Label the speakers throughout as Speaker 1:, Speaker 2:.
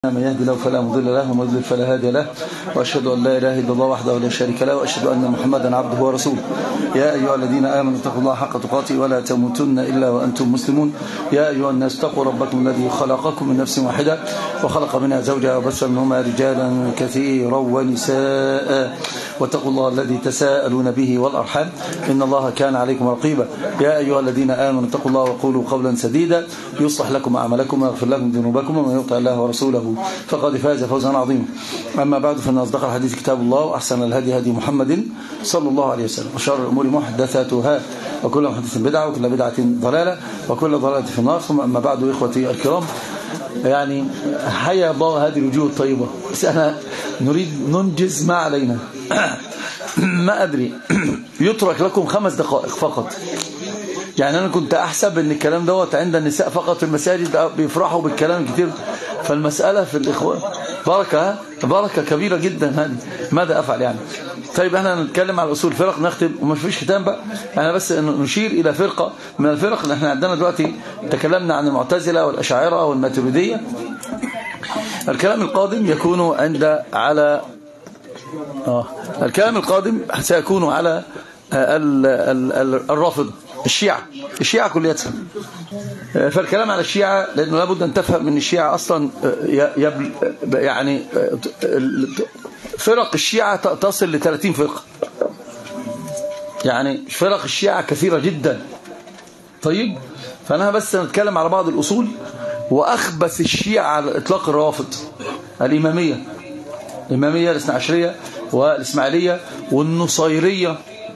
Speaker 1: من يهدي له فلا مضل له ومن يضلل فلا هادي له واشهد ان لا اله الا الله وحده لا شريك له واشهد ان محمدا عبده ورسوله يا ايها الذين امنوا اتقوا الله حق تقاته ولا تموتن الا وانتم مسلمون يا ايها الناس اتقوا ربكم الذي خلقكم من نفس واحده وخلق منها زوجها وبث منهما رجالا كثيرا ونساء واتقوا الله الذي تساءلون به والارحام ان الله كان عليكم رقيبا يا ايها الذين امنوا اتقوا الله وقولوا قولا سديدا يصلح لكم اعمالكم ويغفر لكم ذنوبكم ومن يطع الله ورسوله فقد فاز فوزا عظيما أما بعد فإن أصدق الحديث كتاب الله وأحسن الهدي هدي محمد صلى الله عليه وسلم وشر الأمور محدثاتها وكل محدث بدعة وكل بدعة ضلالة وكل ضلالة في النار ثم أما بعد إخوتي الكرام يعني حيا الله هذه الوجوه الطيبة بس أنا نريد ننجز ما علينا ما أدري يترك لكم خمس دقائق فقط يعني أنا كنت أحسب أن الكلام دوت عند النساء فقط في المساجد بيفرحوا بالكلام كتير فالمسألة في الإخوان بركة بركة كبيرة جدا هذه ماذا أفعل يعني طيب احنا نتكلم على أصول فرق نختم وما فيش ختام بقى انا بس نشير إلى فرقة من الفرق اللي احنا عندنا دلوقتي تكلمنا عن المعتزلة والأشاعرة والماتريدية الكلام القادم يكون عند على آه الكلام القادم سيكون على الرافض الشيعة الشيعة كليتها فالكلام على الشيعة لأنه لابد أن تفهم أن الشيعة أصلا يعني فرق الشيعة تصل ل 30 فرقة يعني فرق الشيعة كثيرة جدا طيب فأنا بس نتكلم على بعض الأصول وأخبث الشيعة على إطلاق الروافض الإمامية الإمامية الاثنى عشرية والإسماعيلية والنصيرية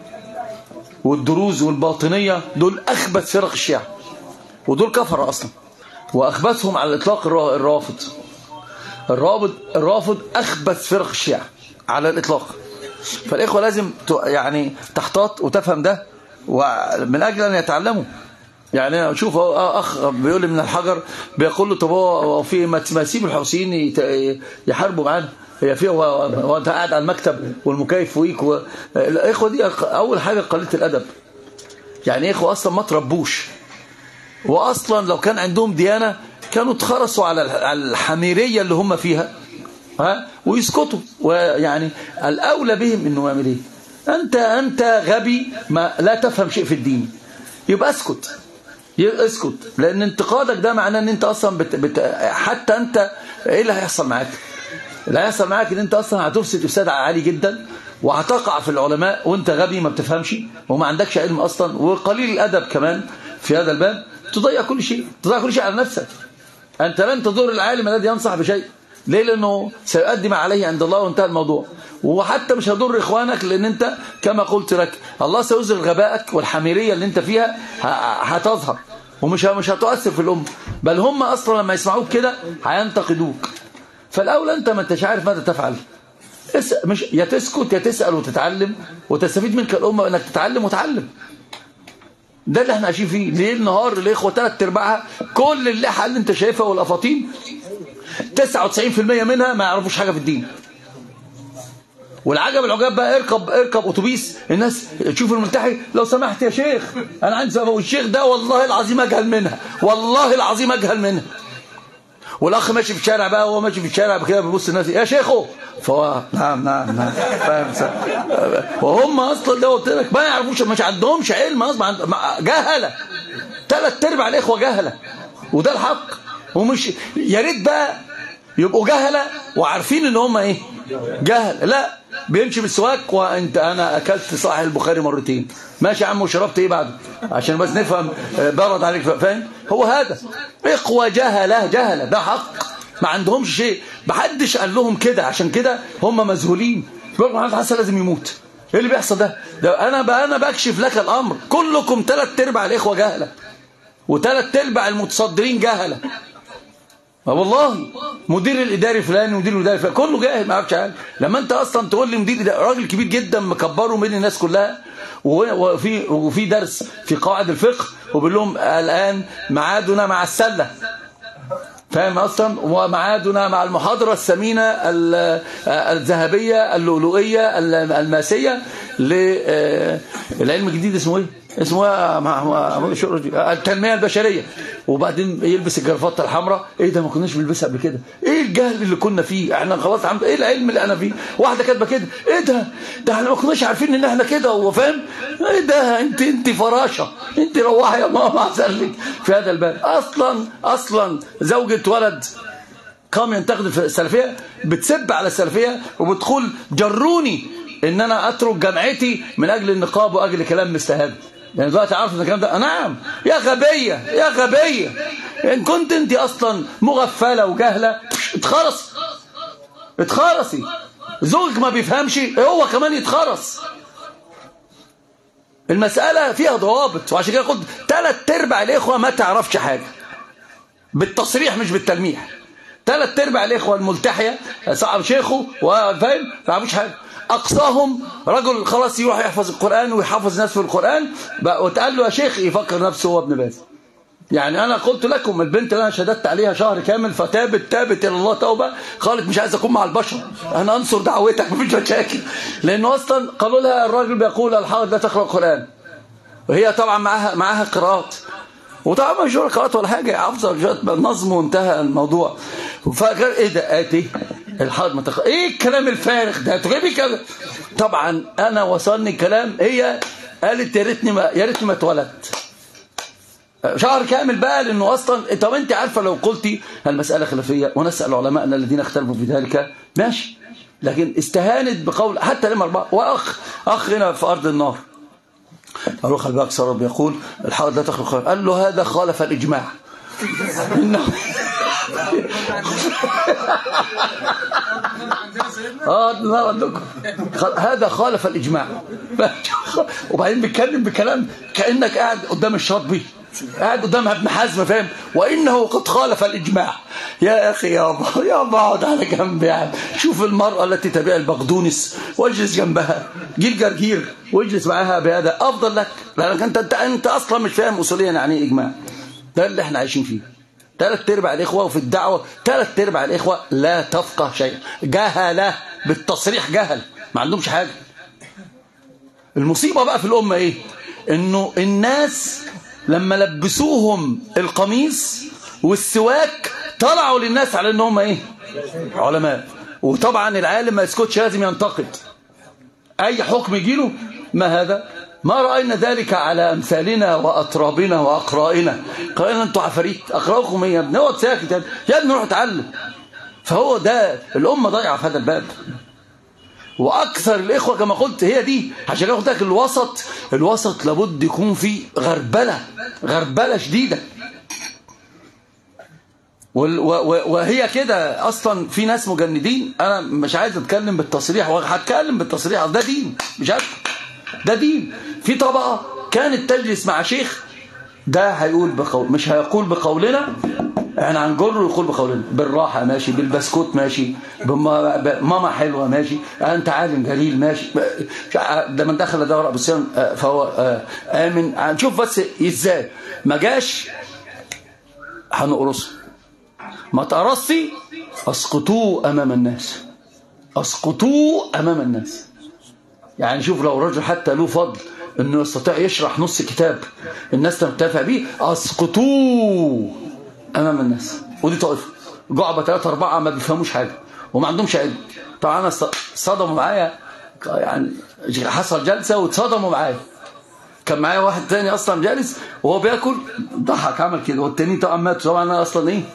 Speaker 1: والدروز والباطنية دول أخبث فرق الشيعة ودول كفر أصلا وأخبثهم على الإطلاق الرافض الرافض الرافض أخبث فرق الشيعة على الإطلاق فالإخوة لازم يعني تحتاط وتفهم ده ومن أجل أن يتعلموا يعني شوف أخ بيقول لي من الحجر بيقول له طب هو في ما تسيب الحوثيين يحاربوا معانا هي فيها وانت قاعد على المكتب والمكيف فوقيك و... الاخوه دي اول حاجه قليله الادب يعني اخوه اصلا ما تربوش واصلا لو كان عندهم ديانه كانوا اتخرسوا على الحميريه اللي هم فيها ها ويسكتوا ويعني الاولى بهم انه يعمل ايه انت انت غبي ما لا تفهم شيء في الدين يبقى اسكت اسكت لان انتقادك ده معناه ان انت اصلا بت... بت... حتى انت ايه اللي هيحصل معاك اللي هيحصل معاك ان انت اصلا هتفسد افساد عالي جدا وهتقع في العلماء وانت غبي ما بتفهمش وما عندكش علم اصلا وقليل الادب كمان في هذا الباب تضيع كل شيء تضيع كل شيء على نفسك انت لن تضر العالم الذي ينصح بشيء ليه لانه سيؤدي ما عليه عند الله وانتهى الموضوع وحتى مش هضر اخوانك لان انت كما قلت لك الله سيظهر غبائك والحميريه اللي انت فيها هتظهر ومش مش هتؤثر في الامه بل هم اصلا لما يسمعوك كده هينتقدوك فالاولى انت ما انتش عارف ماذا تفعل مش يا تسكت يا تسال وتتعلم وتستفيد منك الامه انك تتعلم وتعلم ده اللي احنا عايشين فيه ليل نهار الاخوه ثلاث ارباعها كل اللحى اللي انت شايفها والافاطين 99% منها ما يعرفوش حاجه في الدين والعجب العجاب بقى اركب اركب اتوبيس الناس تشوف الملتحي لو سمحت يا شيخ انا عندي سبب والشيخ ده والله العظيم اجهل منها والله العظيم اجهل منها والاخ ماشي في الشارع بقى وهو ماشي في الشارع كده بيبص الناس يا شيخو فهو نعم نعم نعم فاهم وهم اصلا ده قلت لك ما يعرفوش مش عندهمش علم اصلا جهله ثلاث ارباع الاخوه جهله وده الحق ومش يا ريت بقى يبقوا جهله وعارفين ان هم ايه جهل لا بيمشي بالسواك وانت انا اكلت صحيح البخاري مرتين ماشي يا عم وشربت ايه بعد عشان بس نفهم برد عليك فاهم هو هذا اخوه جهله جهله ده حق ما عندهمش شيء محدش قال لهم كده عشان كده هم مذهولين بيقولوا محمد حسن لازم يموت ايه اللي بيحصل ده ده انا بقى انا بكشف لك الامر كلكم ثلاث ارباع الاخوه جهله وثلاث ارباع المتصدرين جهله والله مدير الاداري فلان ومدير الاداري فلان كله جاهل ما يعرفش حاجه لما انت اصلا تقول لي مدير راجل كبير جدا مكبره بين الناس كلها وفي وفي درس في قواعد الفقه وبيقول لهم الان ميعادنا مع السله فاهم اصلا ومعادنا مع المحاضره الثمينه الذهبيه اللؤلؤيه الماسيه للعلم الجديد اسمه ايه اسمه ايه التنميه البشريه وبعدين يلبس الجرافطه الحمراء ايه ده ما كناش بنلبسها قبل كده ايه الجهل اللي كنا فيه احنا خلاص الحمد ايه العلم اللي انا فيه واحده كاتبه كده ايه ده ده احنا ما كناش عارفين ان احنا كده هو فاهم ايه ده انت انت فراشه انت روحي يا ماما احسن في هذا الباب اصلا اصلا زوجة ولد قام ينتقد السلفيه بتسب على السلفيه وبتقول جروني ان انا اترك جامعتي من اجل النقاب واجل كلام مثل هذا يعني دلوقتي عارف ان الكلام ده نعم يا غبيه يا غبيه ان كنت انت اصلا مغفله وجاهله اتخرص اتخرصي زوجك ما بيفهمش هو كمان يتخرص المسألة فيها ضوابط وعشان كده قلت ثلاث ارباع الاخوة ما تعرفش حاجة بالتصريح مش بالتلميح ثلاث ارباع الاخوة الملتحية صعب شيخه وفاهم ما يعرفوش حاجة أقصاهم رجل خلاص يروح يحفظ القرآن ويحفظ ناس في القرآن وتقال له يا شيخ يفكر نفسه هو ابن باز يعني أنا قلت لكم البنت اللي أنا شددت عليها شهر كامل فتابت تابت إلى الله توبة قالت مش عايز أكون مع البشر أنا أنصر دعوتك مفيش مشاكل لأنه أصلا قالوا لها الراجل بيقول الحائض لا تقرأ القرآن وهي طبعا معاها معاها قراءات وطبعا مش قراءات ولا حاجة حافظة النظم وانتهى الموضوع فقال ايه ده اتي الحائض ما تقرأ ايه الكلام الفارغ ده تغيبي كده طبعا انا وصلني كلام هي قالت يا ريتني ما يا ريتني ما اتولدت شهر كامل بقى لانه اصلا طب انت عارفه لو قلتي المساله خلافيه ونسال علماءنا الذين اختلفوا في ذلك ماشي لكن استهانت بقول حتى لما اربعه واخ اخ هنا في ارض النار قالوا خلي بالك سرب يقول الحائض لا تخرج قال له هذا خالف الاجماع انه اه عندكم هذا خالف الاجماع وبعدين بيتكلم بكلام كانك قاعد قدام الشاطبي قاعد قدامها ابن حزم فاهم وانه قد خالف الاجماع يا اخي يابا يابا اقعد على جنب يعني شوف المراه التي تبيع البقدونس واجلس جنبها جيل جرجير واجلس معاها بهذا افضل لك لانك انت انت, انت اصلا مش فاهم اصوليا يعني ايه اجماع ده اللي احنا عايشين فيه ثلاث ارباع الاخوه وفي الدعوه ثلاث ارباع الاخوه لا تفقه شيء جهله بالتصريح جهل ما عندهمش حاجه المصيبه بقى في الامه ايه انه الناس لما لبسوهم القميص والسواك طلعوا للناس على انهم ايه علماء وطبعا العالم ما يسكتش لازم ينتقد اي حكم يجيله ما هذا ما رأينا ذلك على أمثالنا وأطرابنا وأقرائنا قالنا أنتوا عفاريت أقرأكم إيه يا ابني اقعد ساكت يا ابني روح اتعلم فهو ده الأمة ضايعة في هذا الباب وأكثر الإخوة كما قلت هي دي عشان أخذ لك الوسط الوسط لابد يكون فيه غربلة غربلة شديدة وهي كده أصلا في ناس مجندين أنا مش عايز أتكلم بالتصريح وهتكلم بالتصريح ده دين مش عارف ده دين في طبقة كانت تجلس مع شيخ ده هيقول بقول مش هيقول بقولنا احنا هنجره يقول بقولنا بالراحة ماشي بالبسكوت ماشي ماما حلوة ماشي انت عالم جليل ماشي لما دخل دورة بالصيام فهو آمن هنشوف بس ازاي ما جاش هنقرصه ما تقرصي اسقطوه امام الناس اسقطوه امام الناس يعني شوف لو رجل حتى له فضل انه يستطيع يشرح نص كتاب الناس تنتفع به اسقطوه امام الناس ودي طائفه جعبه ثلاثه اربعه ما بيفهموش حاجه وما عندهمش علم طبعا انا صدموا معايا يعني حصل جلسه واتصدموا معايا كان معايا واحد تاني اصلا جالس وهو بياكل ضحك عمل كده والتاني طبعا مات طبعا انا اصلا ايه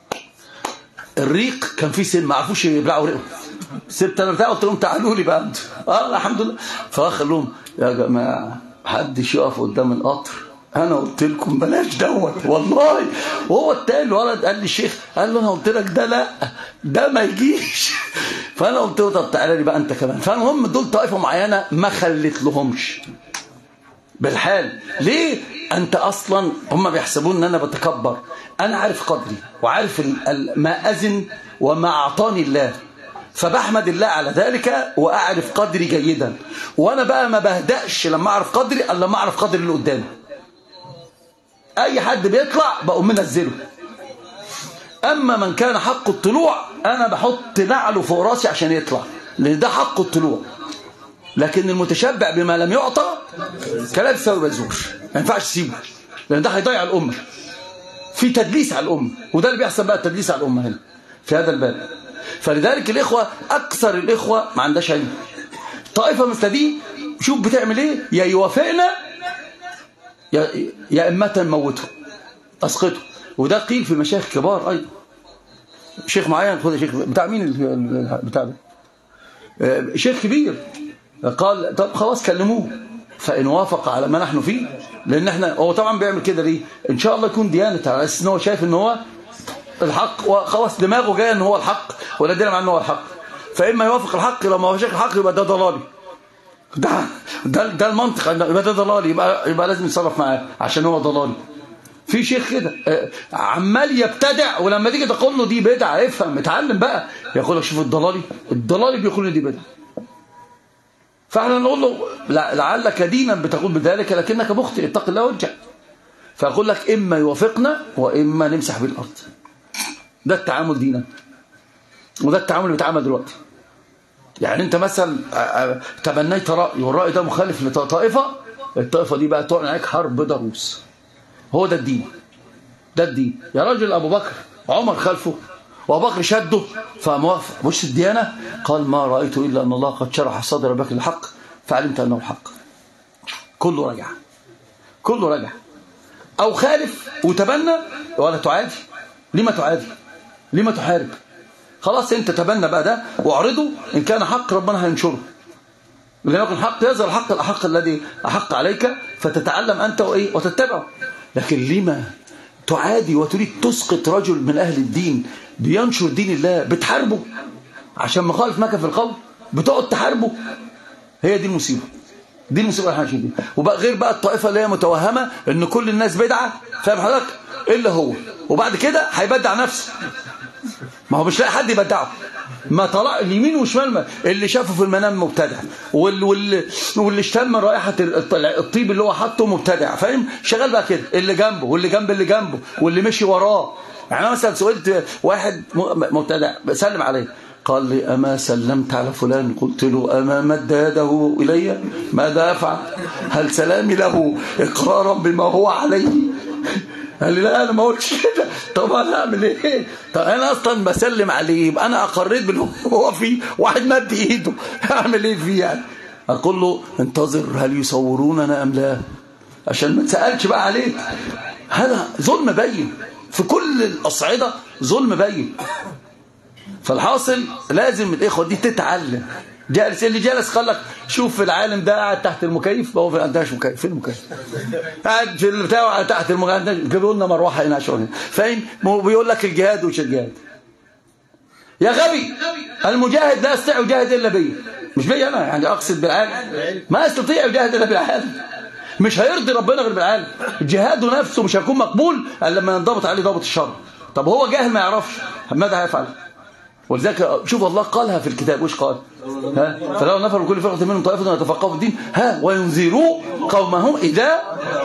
Speaker 1: الريق كان فيه سن ما عرفوش يبلعوا ريقهم سبت انا بتاع قلت لهم تعالوا لي بقى انتوا اه الحمد لله فاخر لهم يا جماعه محدش يقف قدام القطر انا قلت لكم بلاش دوت والله وهو التاني الولد قال لي الشيخ قال له انا قلت لك ده لا ده ما يجيش فانا قلت له طب تعالى لي بقى انت كمان فالمهم دول طائفه معينه ما خليت لهمش بالحال ليه انت اصلا هم بيحسبون ان انا بتكبر انا عارف قدري وعارف ما اذن وما اعطاني الله فبحمد الله على ذلك واعرف قدري جيدا وانا بقى ما بهدأش لما اعرف قدري الا لما اعرف قدري اللي قدامي اي حد بيطلع بقوم منزله اما من كان حق الطلوع انا بحط نعله فوق راسي عشان يطلع لان ده حق الطلوع لكن المتشبع بما لم يعطى كلام سوي بزور ما ينفعش تسيبه لان ده هيضيع الامه في تدليس على الامه وده اللي بيحصل بقى التدليس على الامه هنا في هذا الباب فلذلك الاخوه اكثر الاخوه ما عندهاش علم طائفه مثل دي شوف بتعمل ايه يا يوافقنا يا يا اما تموته اسقطه وده قيل في مشايخ كبار ايضا شيخ معين خد شيخ بتاع مين بتاع ده آه، شيخ كبير قال طب خلاص كلموه فإن وافق على ما نحن فيه لأن احنا هو طبعا بيعمل كده ليه إن شاء الله يكون ديانة على أساس إن هو شايف إن هو الحق وخلاص دماغه جايه إن هو الحق ولا دينا مع إن هو الحق فإما يوافق الحق لو ما هو شايف الحق يبقى ده ضلالي ده ده ده المنطق يبقى ده ضلالي يبقى يبقى لازم يتصرف معاه عشان هو ضلالي في شيخ كده آه، عمال يبتدع ولما تيجي تقول له دي بدعه افهم اتعلم بقى يقول لك شوف الضلالي الضلالي بيقول دي بدعه فاحنا نقول له لعلك دينا بتقول بذلك لكنك مخطئ اتق الله وارجع فأقول لك إما يوافقنا وإما نمسح بالأرض ده التعامل دينا وده التعامل اللي بيتعامل دلوقتي يعني انت مثلا تبنيت رأي والرأي ده مخالف لطائفة الطائفة دي بقى تعلن عليك حرب ضروس هو ده الدين ده الدين يا راجل أبو بكر عمر خلفه وابو بكر شده فموافق مش الديانة قال ما رأيت إلا أن الله قد شرح صدر بكر الحق فعلمت أنه الحق كله رجع كله رجع أو خالف وتبنى ولا تعادي لما تعادي لما تحارب خلاص انت تبنى بقى ده واعرضه إن كان حق ربنا هينشره لأن يكون حق يظهر الحق الأحق الذي أحق عليك فتتعلم أنت وإيه وتتبعه لكن لما تعادي وتريد تسقط رجل من أهل الدين بينشر دين الله بتحاربه عشان مخالف مكة في القول بتقعد تحاربه هي دي المصيبة دي المصيبة اللي احنا عايشين وبقى غير بقى الطائفة اللي هي متوهمة ان كل الناس بدعة فاهم حضرتك الا هو وبعد كده هيبدع نفسه ما هو مش لاقي حد يبدعه ما طلع اليمين وشمال اللي شافه في المنام مبتدع واللي, واللي, واللي اشتم رائحه الطيب اللي هو حاطه مبتدع فاهم شغال بقى كده اللي جنبه واللي جنب اللي جنبه واللي مشي وراه يعني انا مثلا سئلت واحد مبتدع سلم عليه قال لي أما سلمت على فلان قلت له أما مد يده إلي ماذا أفعل هل سلامي له إقرارا بما هو عليه قال لي لا أنا ما قلتش كده طب أنا أعمل إيه طب أنا أصلا بسلم عليه يبقى أنا أقريت باللي هو فيه واحد مد إيده أعمل إيه فيه يعني أقول له انتظر هل يصوروننا أم لا عشان ما تسألش بقى عليك هذا ظلم بين في كل الأصعدة ظلم بين فالحاصل لازم الإخوة دي تتعلم جالس اللي جالس قال لك شوف العالم ده قاعد تحت المكيف هو ما عندهاش مكيف فين المكيف قاعد في البتاع تحت المكيف جابوا لنا مروحه هنا عشان فاهم بيقول لك الجهاد وش الجهاد يا غبي المجاهد لا يستطيع يجاهد الا بي مش بي انا يعني اقصد بالعالم ما يستطيع يجاهد الا بالعالم مش هيرضي ربنا غير بالعالم جهاده نفسه مش هيكون مقبول الا لما ينضبط عليه ضابط الشر طب هو جاهل ما يعرفش ماذا هيفعل ولذلك شوف الله قالها في الكتاب وش قال ها فلو نفر كل فرقه منهم طائفه يتفقهوا في الدين ها وينذروا قومهم اذا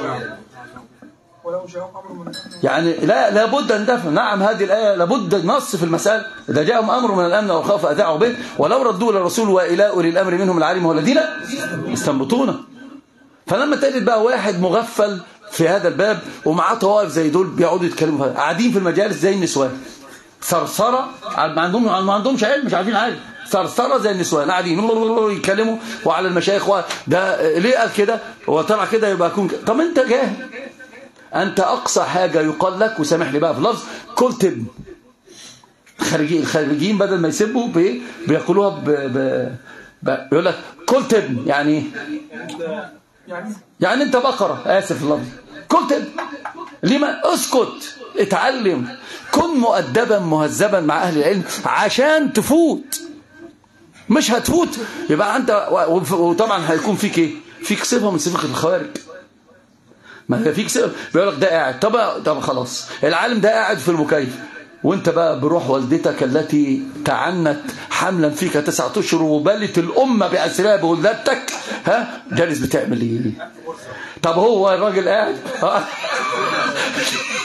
Speaker 1: يعني لا لابد ان تفهم نعم هذه الايه لابد نص في المساله اذا جاءهم امر من الامن او الخوف اذاعوا به ولو ردوا للرسول والى اولي الامر منهم العالم والذين يستنبطونه فلما تجد بقى واحد مغفل في هذا الباب ومعاه طوائف زي دول بيقعدوا يتكلموا قاعدين في المجالس زي النسوان ثرثره ما عندهم ما عندهمش علم مش عارفين حاجه ثرثره زي النسوان قاعدين يتكلموا وعلى المشايخ ده ليه قال كده هو طلع كده يبقى يكون طب انت جاهل انت اقصى حاجه يقال لك وسامح لي بقى في اللفظ كل تب الخارجين الخارجيين بدل ما يسبوا بيقولوها ب... ب... ب... يقول لك كل تب يعني يعني انت بقره اسف اللفظ كل تب لما اسكت اتعلم كن مؤدبا مهذبا مع أهل العلم عشان تفوت مش هتفوت يبقى أنت وطبعا هيكون فيك إيه فيك صفة من صفة الخوارج ما فيك صفة بيقول لك ده قاعد طب طب خلاص العالم ده قاعد في المكيف وانت بقى بروح والدتك التي تعنت حملا فيك تسعة اشهر وبلت الامه باسرها بولادتك ها جالس بتعمل ايه طب هو الراجل قاعد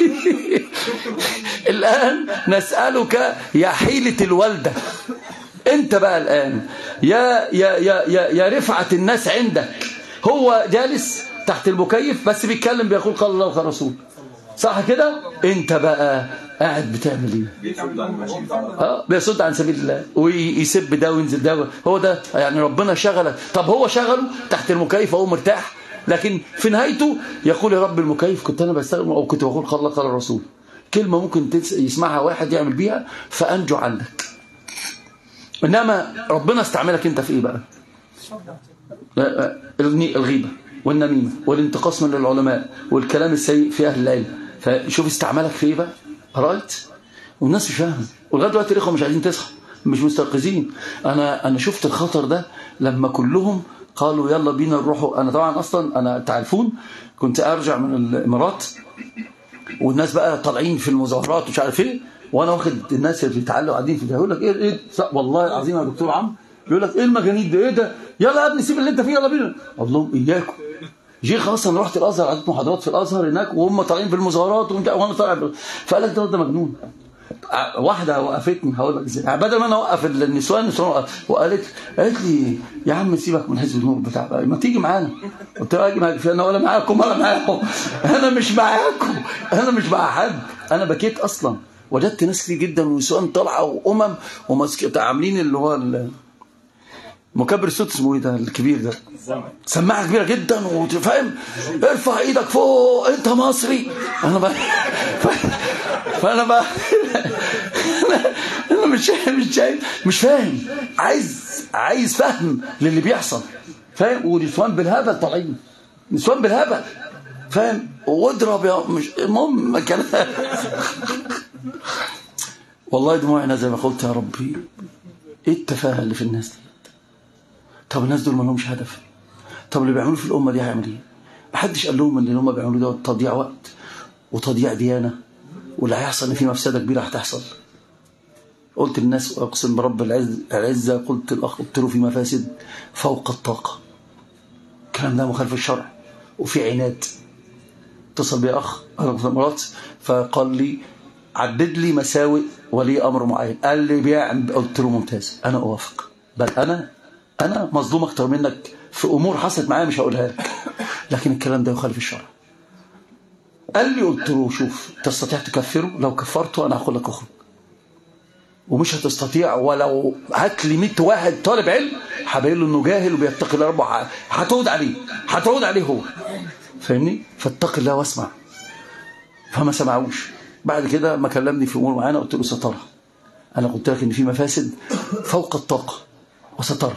Speaker 1: الآن نسألك يا حيلة الوالدة انت بقى الآن يا, يا, يا, يا, يا رفعة الناس عندك هو جالس تحت المكيف بس بيتكلم بيقول قال الله وقال رسول صح كده انت بقى قاعد بتعمل ايه اه بيصد عن سبيل الله ويسب ده وينزل ده هو ده يعني ربنا شغلك طب هو شغله تحت المكيف وهو مرتاح لكن في نهايته يقول يا رب المكيف كنت انا بستخدم او كنت بقول قال الله قال الرسول كلمه ممكن يسمعها واحد يعمل بيها فانجو عنك انما ربنا استعملك انت في ايه بقى آه، آه، الغيبه والنميمه والانتقاص من العلماء والكلام السيء في اهل العلم فشوف استعملك في ايه بقى قرأت والناس مش فاهمه ولغايه دلوقتي الاخوه مش عايزين تصحوا مش مستيقظين انا انا شفت الخطر ده لما كلهم قالوا يلا بينا نروحوا انا طبعا اصلا انا تعرفون كنت ارجع من الامارات والناس بقى طالعين في المظاهرات ومش عارف ايه وانا واخد الناس اللي بيتعلقوا قاعدين في يقول لك ايه ايه والله العظيم يا دكتور عم يقول لك ايه المجانين ده ايه ده يلا يا ابني سيب اللي انت فيه يلا بينا اقول لهم اياكم جي خلاص انا رحت الازهر عدت محاضرات في الازهر هناك وهم طالعين في المظاهرات وانا طالع فقال لك ده ده مجنون واحده وقفتني هقول لك ازاي بدل ما انا اوقف النسوان النسوان وقالت قالت لي يا عم سيبك من حزب النور بتاع ما تيجي معانا قلت لها اجي معاك انا ولا معاكم ولا معاكم انا مش معاكم انا مش مع حد انا بكيت اصلا وجدت ناس كتير جدا ونسوان طالعه وامم عاملين اللي هو مكبر الصوت اسمه ايه ده الكبير ده سماعه كبيره جدا وفاهم ارفع ايدك فوق انت مصري انا بقى فانا بقى انا مش مش شايف مش فاهم عايز عايز فهم للي بيحصل فاهم ونسوان بالهبل طالعين نسوان بالهبل فاهم واضرب يا مش المهم كان والله دموعنا زي ما قلت يا ربي ايه التفاهه اللي في الناس دي طب الناس دول ما لهمش هدف طب اللي بيعملوه في الأمة دي هيعمل ايه محدش قال لهم ان اللي هم بيعملوه ده تضييع وقت وتضييع ديانة واللي هيحصل ان في مفسدة كبيرة هتحصل قلت للناس اقسم برب العزة قلت الاخ قلت له في مفاسد فوق الطاقة الكلام ده مخالف الشرع وفي عناد اتصل بي اخ انا في الامارات فقال لي عدد لي مساوئ ولي امر معين قال لي بيع قلت له ممتاز انا اوافق بل انا أنا مظلوم أكتر منك في أمور حصلت معايا مش هقولها لك لكن الكلام ده يخالف الشرع قال لي قلت له شوف تستطيع تكفره لو كفرته أنا هقول لك أخرج ومش هتستطيع ولو هات لي 100 واحد طالب علم هبين له انه جاهل وبيتقي الله ربه هتعود عليه هتعود عليه هو فاهمني فاتق الله واسمع فما سمعوش بعد كده ما كلمني في امور معينه قلت له سترى انا قلت لك ان في مفاسد فوق الطاقه وسترى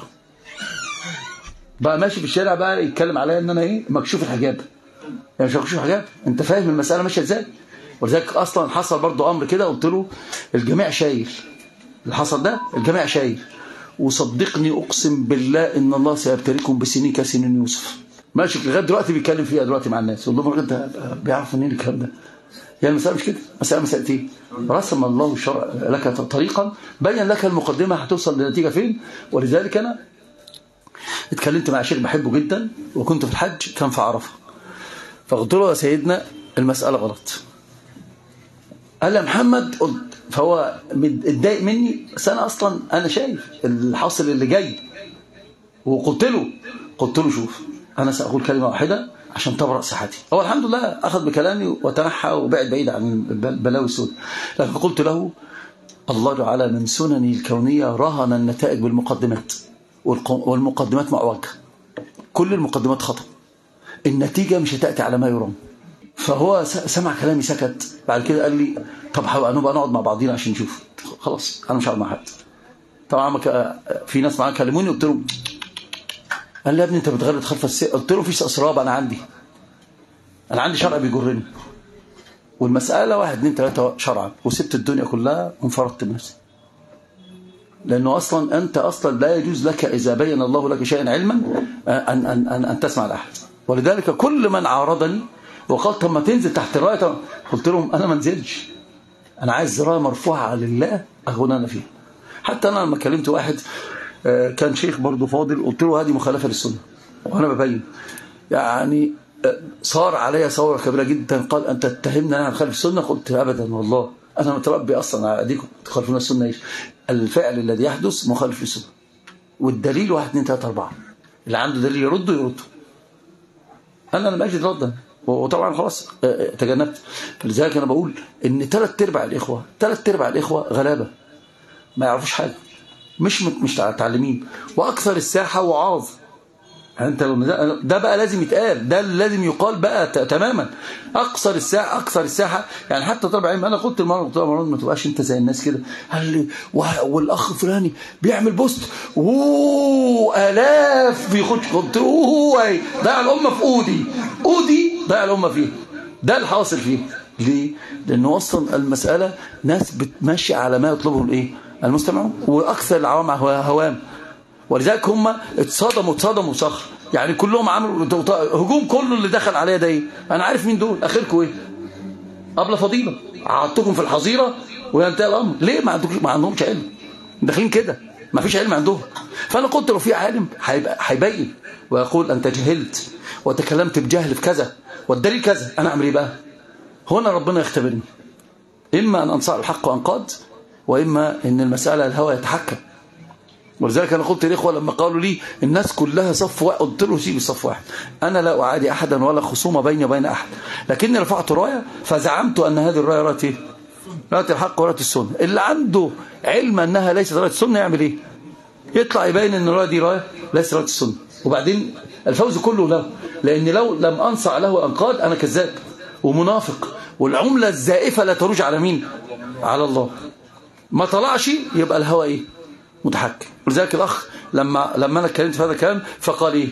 Speaker 1: بقى ماشي في الشارع بقى يتكلم عليا ان انا ايه مكشوف الحجاب يعني مش مكشوف الحجاب انت فاهم المساله ماشيه ازاي ولذلك اصلا حصل برضو امر كده قلت له الجميع شايل اللي حصل ده الجميع شايل وصدقني اقسم بالله ان الله سيبتليكم بسنين كسنين يوسف ماشي لغايه دلوقتي بيتكلم فيها دلوقتي مع الناس والله الراجل ده بيعرف منين الكلام ده يعني المسألة مش كده مسألة مسألتين رسم الله الشرع لك طريقا بين لك المقدمة هتوصل لنتيجة فين ولذلك أنا اتكلمت مع شيخ بحبه جدا وكنت في الحج كان في عرفة فقلت له يا سيدنا المسألة غلط قال لي محمد قلت فهو اتضايق مني بس انا اصلا انا شايف الحاصل اللي جاي وقلت له قلت له شوف انا ساقول كلمه واحده عشان تبرأ صحتي هو الحمد لله اخذ بكلامي وتنحى وبعد بعيد عن البلاوي السوداء لكن قلت له الله جعل من سنن الكونيه رهن النتائج بالمقدمات والمقدمات معوجة كل المقدمات خطأ النتيجة مش هتأتي على ما يرام فهو سمع كلامي سكت بعد كده قال لي طب هنبقى نقعد مع بعضينا عشان نشوف خلاص انا مش هقعد مع حد طبعا في ناس معايا كلموني قلت لهم قال لي يا ابني انت بتغرد خلف السيء قلت له فيش اسراب انا عندي انا عندي شرع بيجرني والمسألة واحد اثنين ثلاثة شرعا وسبت الدنيا كلها وانفردت بنفسي لأنه أصلا أنت أصلا لا يجوز لك إذا بين الله لك شيئا علما أن, أن, أن, أن تسمع لأحد ولذلك كل من عارضني وقال طب ما تنزل تحت الراية قلت لهم أنا ما انزلش أنا عايز راية مرفوعة لله أنا فيها حتى أنا لما كلمت واحد آه، كان شيخ برضه فاضل قلت له هذه مخالفة للسنة وأنا ببين يعني آه، صار علي ثورة كبيرة جدا قال أنت تتهمني أنا خلف السنة قلت أبدا والله أنا متربي أصلا أديكم تخالفون السنة إيش الفعل الذي يحدث مخالف للسنة والدليل واحد اثنين ثلاثة أربعة اللي عنده دليل يرده يرده أنا لما أجد ردا وطبعا خلاص آه، آه، تجنبت فلذلك أنا بقول إن ثلاث أرباع الإخوة ثلاث أرباع الإخوة غلابة ما يعرفوش حاجة مش مش متعلمين وأكثر الساحة وعاظ يعني انت لو ده بقى لازم يتقال ده لازم يقال بقى تماما اقصر الساحه اكثر الساحه يعني حتى طبعا انا قلت المره قلت له ما تبقاش انت زي الناس كده قال لي والاخ فلاني بيعمل بوست اوه الاف بيخش قلت اوه ضيع الامه في اودي اودي ضيع الامه فيه ده الحاصل فيه ليه لانه اصلا المساله ناس بتمشي على ما يطلبه الايه المستمعون واكثر العوام هوام ولذلك هم اتصدموا اتصدموا صخر يعني كلهم عملوا هجوم كله اللي دخل عليا ده ايه انا عارف مين دول اخركم ايه قبل فضيله قعدتكم في الحظيره وينتهي الامر ليه ما عندكم ما عندهمش علم داخلين كده ما فيش علم عندهم فانا قلت لو في عالم هيبين ويقول انت جهلت وتكلمت بجهل في كذا والدليل كذا انا اعمل ايه بقى هنا ربنا يختبرني اما ان انصار الحق وانقاد واما ان المساله الهوى يتحكم ولذلك أنا قلت للإخوة لما قالوا لي الناس كلها صف واحد قلت له سيبي صف واحد أنا لا أعادي أحدا ولا خصومة بيني وبين أحد لكني رفعت راية فزعمت أن هذه الراية راية إيه؟ راية الحق وراية السنة اللي عنده علم أنها ليست راية السنة يعمل إيه يطلع يبين أن الراية دي راية ليست راية السنة وبعدين الفوز كله له لأن لو لم أنصع له أنقاد أنا كذاب ومنافق والعملة الزائفة لا تروج على مين على الله ما طلعش يبقى الهوى إيه متحكم ولذلك الأخ لما لما أنا اتكلمت في هذا الكلام فقال إيه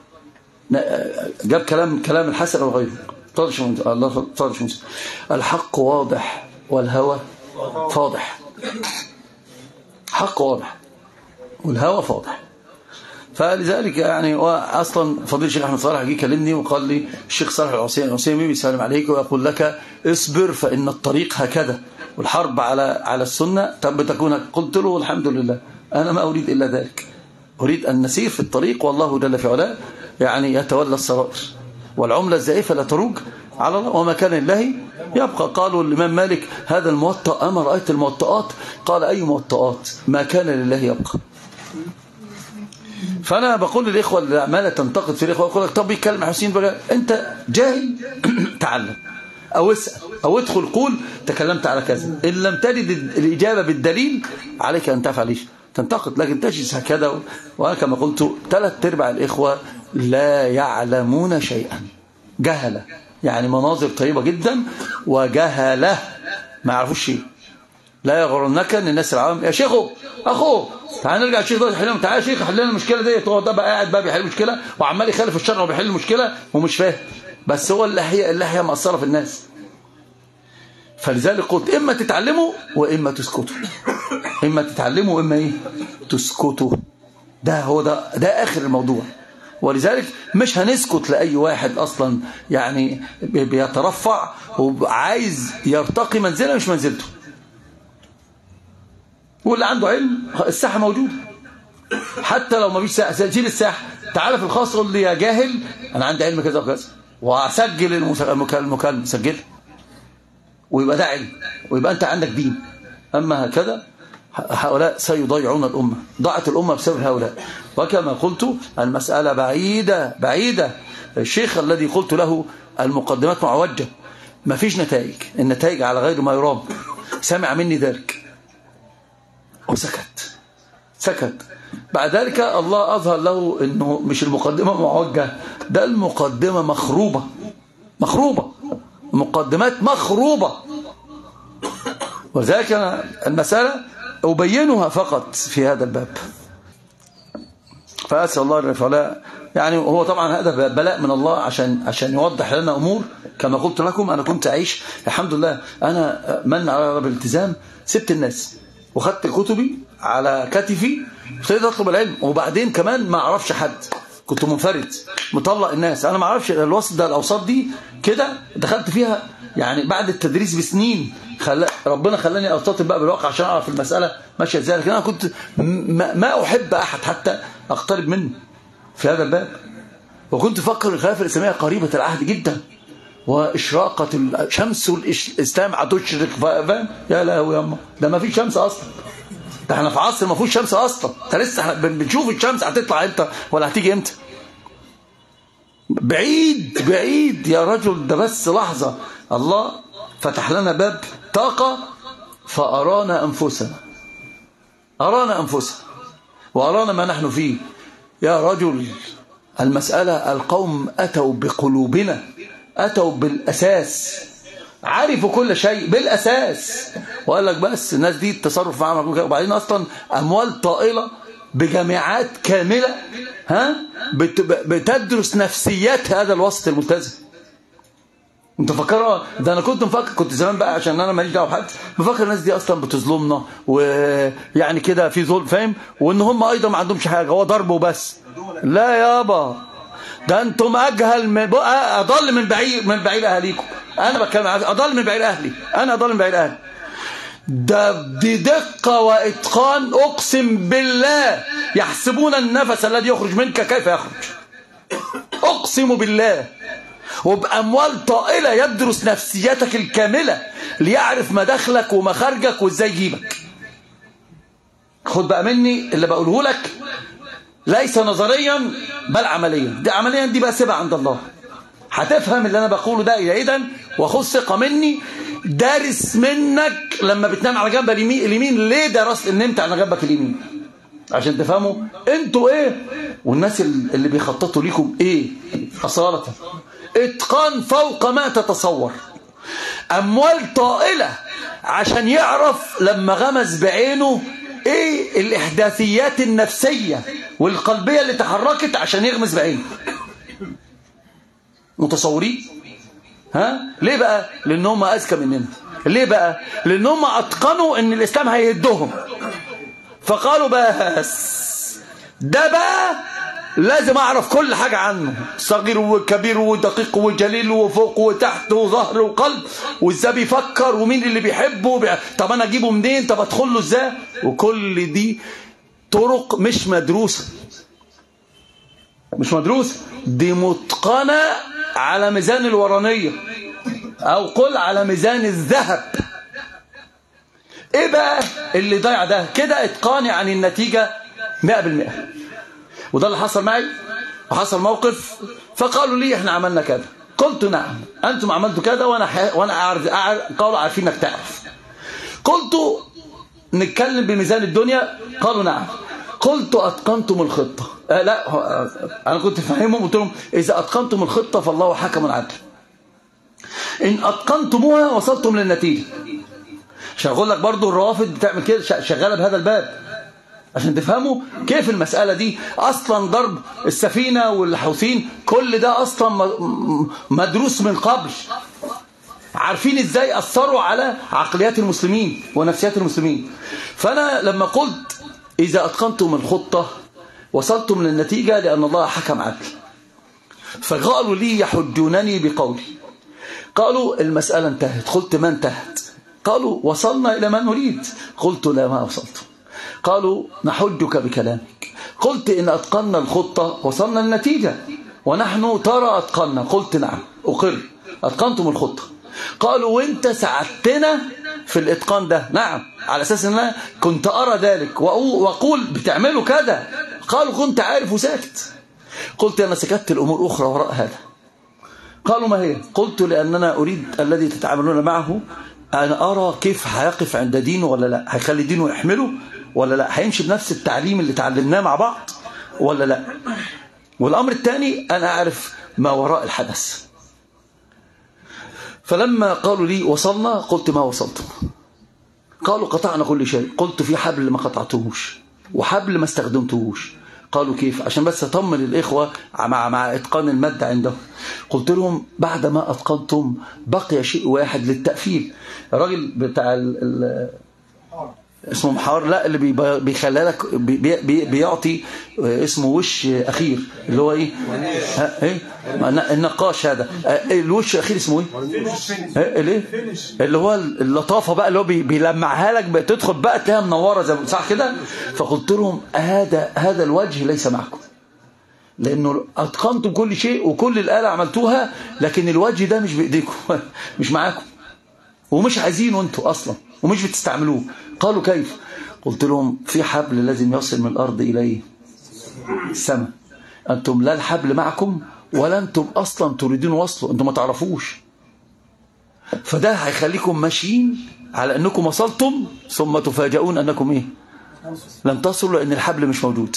Speaker 1: جاب كلام كلام الحسن وغيره طالش الله طالش الحق واضح والهوى فاضح حق واضح والهوى فاضح فلذلك يعني اصلا فضيل الشيخ احمد صالح جه كلمني وقال لي الشيخ صالح العثيمي بيسلم عليك ويقول لك اصبر فان الطريق هكذا والحرب على على السنه تب تكون قلت له الحمد لله أنا ما أريد إلا ذلك أريد أن نسير في الطريق والله جل في علاه يعني يتولى السرائر والعملة الزائفة لا تروج على الله وما كان لله يبقى قالوا الإمام مالك هذا الموطأ أما رأيت الموطئات قال أي موطئات ما كان لله يبقى فأنا بقول للإخوة اللي عمالة تنتقد في الإخوة يقول لك طب يتكلم حسين بقى أنت جاهل تعلم أو اسأل أو ادخل قول تكلمت على كذا إن لم تجد الإجابة بالدليل عليك أن تفعل إيش تنتقد لكن تجلس هكذا وأنا كما قلت ثلاث ارباع الإخوة لا يعلمون شيئا جهلة يعني مناظر طيبة جدا وجهلة ما يعرفوش شيء لا يغرنك ان الناس العوام يا شيخو اخو تعال نرجع الشيخ ده يحل تعال يا شيخ حل لنا المشكله دي هو ده بقى قاعد بقى بيحل المشكله وعمال يخالف الشرع وبيحل المشكله ومش فاهم بس هو اللحيه اللحيه مأثره في الناس فلذلك قلت إما تتعلموا وإما تسكتوا إما تتعلموا وإما إيه تسكتوا ده هو ده ده آخر الموضوع ولذلك مش هنسكت لأي واحد أصلا يعني بيترفع وعايز يرتقي منزله مش منزلته واللي عنده علم الساحة موجودة حتى لو ما فيش ساحة سجل الساحة تعال في الخاص قول لي يا جاهل أنا عندي علم كذا وكذا وأسجل المكالمة سجلها ويبقى ده علم ويبقى أنت عندك دين أما هكذا هؤلاء سيضيعون الأمة ضاعت الأمة بسبب هؤلاء وكما قلت المسألة بعيدة بعيدة الشيخ الذي قلت له المقدمات معوجة ما فيش نتائج النتائج على غير ما يرام سمع مني ذلك وسكت سكت بعد ذلك الله أظهر له أنه مش المقدمة معوجة ده المقدمة مخروبة مخروبة مقدمات مخروبة ولذلك أنا المسألة أبينها فقط في هذا الباب فأسأل الله الرفعلاء يعني هو طبعا هذا بلاء من الله عشان عشان يوضح لنا أمور كما قلت لكم أنا كنت أعيش الحمد لله أنا من على الالتزام سبت الناس وخدت كتبي على كتفي ابتديت أطلب العلم وبعدين كمان ما أعرفش حد كنت منفرد مطلق الناس انا ما اعرفش الوسط ده الاوساط دي كده دخلت فيها يعني بعد التدريس بسنين خل... ربنا خلاني ارتبط بقى بالواقع عشان اعرف المساله ماشيه ازاي لكن انا كنت ما, ما احب احد حتى اقترب منه في هذا الباب وكنت افكر الخلافه الاسلاميه قريبه العهد جدا وإشراقة شمس الإسلام هتشرق فاهم يا لهوي يا أما ده ما فيش شمس أصلا ده احنا في عصر ما فيهوش شمس أصلا انت لسه بنشوف الشمس هتطلع امتى ولا هتيجي امتى بعيد بعيد يا رجل ده بس لحظة الله فتح لنا باب طاقة فأرانا أنفسنا أرانا أنفسنا وأرانا ما نحن فيه يا رجل المسألة القوم أتوا بقلوبنا أتوا بالأساس عرفوا كل شيء بالأساس وقال لك بس الناس دي التصرف معاهم وبعدين أصلا أموال طائلة بجامعات كاملة ها بتدرس نفسيات هذا الوسط الملتزم انت فاكرها ده انا كنت مفكر كنت زمان بقى عشان انا ماليش دعوه بحد مفكر الناس دي اصلا بتظلمنا ويعني كده في ظلم فاهم وان هم ايضا ما عندهمش حاجه هو ضرب وبس لا يابا ده انتم اجهل من بقى اضل من بعيد من بعيد اهاليكم انا بتكلم اضل من بعيد اهلي انا اضل من بعيد اهلي ده دي دقة وإتقان أقسم بالله يحسبون النفس الذي يخرج منك كيف يخرج أقسم بالله وبأموال طائلة يدرس نفسيتك الكاملة ليعرف مداخلك ومخارجك وازاي يجيبك خد بقى مني اللي بقوله لك ليس نظريا بل عمليا دي عمليا دي بقى سيبها عند الله هتفهم اللي انا بقوله ده جيدا وخذ ثقه مني دارس منك لما بتنام على جنب اليمين اليمين ليه درست ان نمت على جنبك اليمين عشان تفهموا انتوا ايه والناس اللي بيخططوا ليكم ايه اصاله اتقان فوق ما تتصور اموال طائله عشان يعرف لما غمز بعينه ايه الاحداثيات النفسيه والقلبيه اللي تحركت عشان يغمز بعينه متصورين ها ليه بقى لان هم اذكى مننا ليه بقى لان هم اتقنوا ان الاسلام هيهدهم فقالوا بس ده بقى لازم اعرف كل حاجة عنه صغير وكبير ودقيق وجليل وفوق وتحت وظهر وقلب وازاي بيفكر ومين اللي بيحبه بي... طب انا اجيبه منين طب ادخل له ازاي وكل دي طرق مش مدروسة مش مدروسة دي متقنة على ميزان الورانية او قل على ميزان الذهب ايه بقى اللي ضيع ده كده اتقاني عن النتيجة 100% وده اللي حصل معي وحصل موقف فقالوا لي احنا عملنا كذا قلت نعم انتم عملتوا كذا وانا ح... وانا اعرف قالوا عارفين انك تعرف قلت نتكلم بميزان الدنيا قالوا نعم قلت اتقنتم الخطه آه لا آه انا كنت فاهمهم قلت لهم اذا اتقنتم الخطه فالله حكم عدل ان اتقنتموها وصلتم للنتيجه عشان اقول لك برضو الروافد بتعمل كده شغاله بهذا الباب عشان تفهموا كيف المسألة دي أصلا ضرب السفينة والحوثين كل ده أصلا مدروس من قبل عارفين ازاي أثروا على عقليات المسلمين ونفسيات المسلمين فأنا لما قلت إذا أتقنتم الخطة وصلتم للنتيجة لأن الله حكم عدل فقالوا لي يحجونني بقولي قالوا المسألة انتهت قلت ما انتهت قالوا وصلنا إلى ما نريد قلت لا ما وصلت قالوا نحجك بكلامك قلت إن أتقنا الخطة وصلنا النتيجة ونحن ترى أتقنا قلت نعم أقر أتقنتم الخطة قالوا وانت ساعدتنا في الإتقان ده نعم على أساس أن أنا كنت أرى ذلك وأقول بتعملوا كذا قالوا كنت عارف وساكت قلت أنا سكت الأمور أخرى وراء هذا قالوا ما هي قلت لأننا أريد الذي تتعاملون معه أنا أرى كيف هيقف عند دينه ولا لا هيخلي دينه يحمله ولا لا هيمشي بنفس التعليم اللي تعلمناه مع بعض ولا لا والأمر الثاني أنا أعرف ما وراء الحدث فلما قالوا لي وصلنا قلت ما وصلتم قالوا قطعنا كل شيء قلت في حبل ما قطعتهوش وحبل ما استخدمتهوش قالوا كيف عشان بس اطمن الاخوه مع مع اتقان الماده عندهم قلت لهم بعد ما اتقنتم بقي شيء واحد للتقفيل الراجل بتاع اسمه محار لا اللي بيخلي لك بي بي بيعطي اسمه وش اخير اللي هو ايه ها ايه النقاش هذا الوش الاخير اسمه ايه الايه اللي هو اللطافه بقى اللي هو بيلمعها لك بتدخل بقى تلاقيها منوره زي صح كده فقلت لهم هذا هذا الوجه ليس معكم لأنه أتقنتم كل شيء وكل الآلة عملتوها لكن الوجه ده مش بإيديكم مش معاكم ومش عايزينه أنتوا أصلا ومش بتستعملوه قالوا كيف قلت لهم في حبل لازم يصل من الأرض إليه السماء أنتم لا الحبل معكم ولا أنتم أصلا تريدون وصله أنتم ما تعرفوش فده هيخليكم ماشيين على أنكم وصلتم ثم تفاجئون أنكم إيه لم تصلوا لأن الحبل مش موجود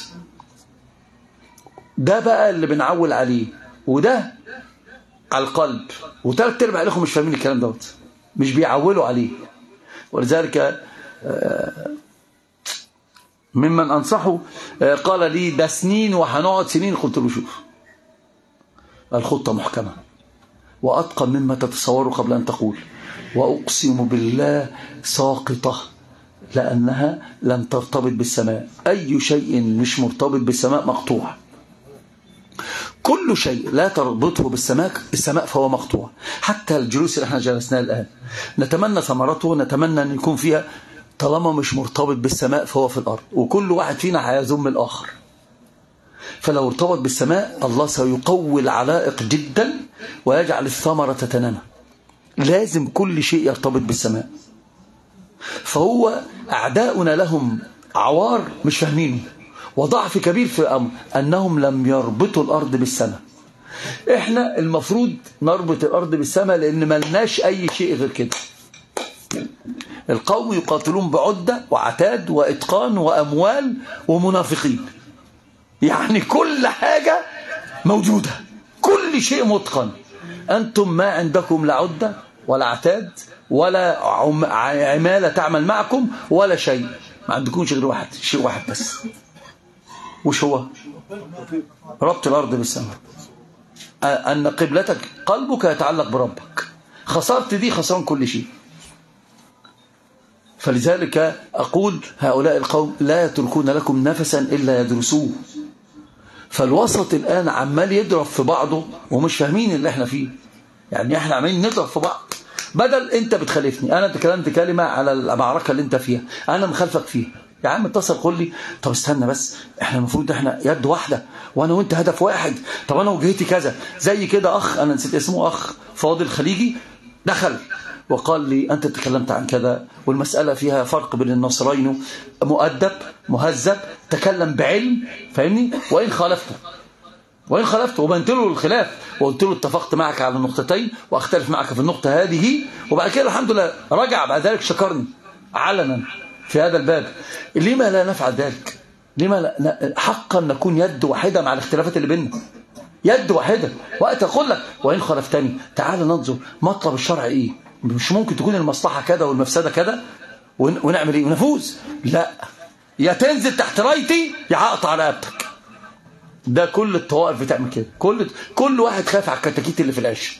Speaker 1: ده بقى اللي بنعول عليه وده على القلب وثلاث ارباع عليكم مش فاهمين الكلام دوت مش بيعولوا عليه ولذلك آه، ممن أنصحه آه، قال لي ده سنين وهنقعد سنين قلت له شوف الخطة محكمة وأتقى مما تتصور قبل أن تقول وأقسم بالله ساقطة لأنها لم ترتبط بالسماء أي شيء مش مرتبط بالسماء مقطوع كل شيء لا تربطه بالسماء السماء فهو مقطوع حتى الجلوس اللي احنا جلسناه الآن نتمنى ثمرته نتمنى أن يكون فيها طالما مش مرتبط بالسماء فهو في الأرض وكل واحد فينا هيذم الآخر فلو ارتبط بالسماء الله سيقوي العلائق جدا ويجعل الثمرة تتنمى لازم كل شيء يرتبط بالسماء فهو أعداؤنا لهم عوار مش فاهمينه وضعف كبير في الأمر أنهم لم يربطوا الأرض بالسماء إحنا المفروض نربط الأرض بالسماء لأن ملناش أي شيء غير كده القوم يقاتلون بعدة وعتاد وإتقان وأموال ومنافقين يعني كل حاجة موجودة كل شيء متقن أنتم ما عندكم لا عدة ولا عتاد ولا عمالة تعمل معكم ولا شيء ما عندكمش غير واحد شيء واحد بس وش هو ربط الأرض بالسماء أن قبلتك قلبك يتعلق بربك خسرت دي خسران كل شيء فلذلك أقول هؤلاء القوم لا يتركون لكم نفسا إلا يدرسوه فالوسط الآن عمال يضرب في بعضه ومش فاهمين اللي احنا فيه يعني احنا عمالين نضرب في بعض بدل انت بتخالفني انا تكلمت كلمة على المعركة اللي انت فيها انا مخالفك فيها يا عم اتصل قول لي طب استنى بس احنا المفروض احنا يد واحدة وانا وانت هدف واحد طب انا وجهتي كذا زي كده اخ انا نسيت اسمه اخ فاضل خليجي دخل وقال لي أنت تكلمت عن كذا والمسألة فيها فرق بين النصرين مؤدب مهذب تكلم بعلم فاهمني وإن خالفته وإن خالفته وبنت له الخلاف وقلت له اتفقت معك على النقطتين وأختلف معك في النقطة هذه وبعد كده الحمد لله رجع بعد ذلك شكرني علنا في هذا الباب لما لا نفعل ذلك لما لا حقا نكون يد واحدة مع الاختلافات اللي بيننا يد واحدة وقت أقول لك وإن خالفتني تعال ننظر مطلب الشرع إيه مش ممكن تكون المصلحة كده والمفسدة كده ونعمل ايه ونفوز لا يا تنزل تحت رايتي يا هقطع رقبتك ده كل الطوائف بتعمل كده كل كل واحد خايف على الكتاكيت اللي في العش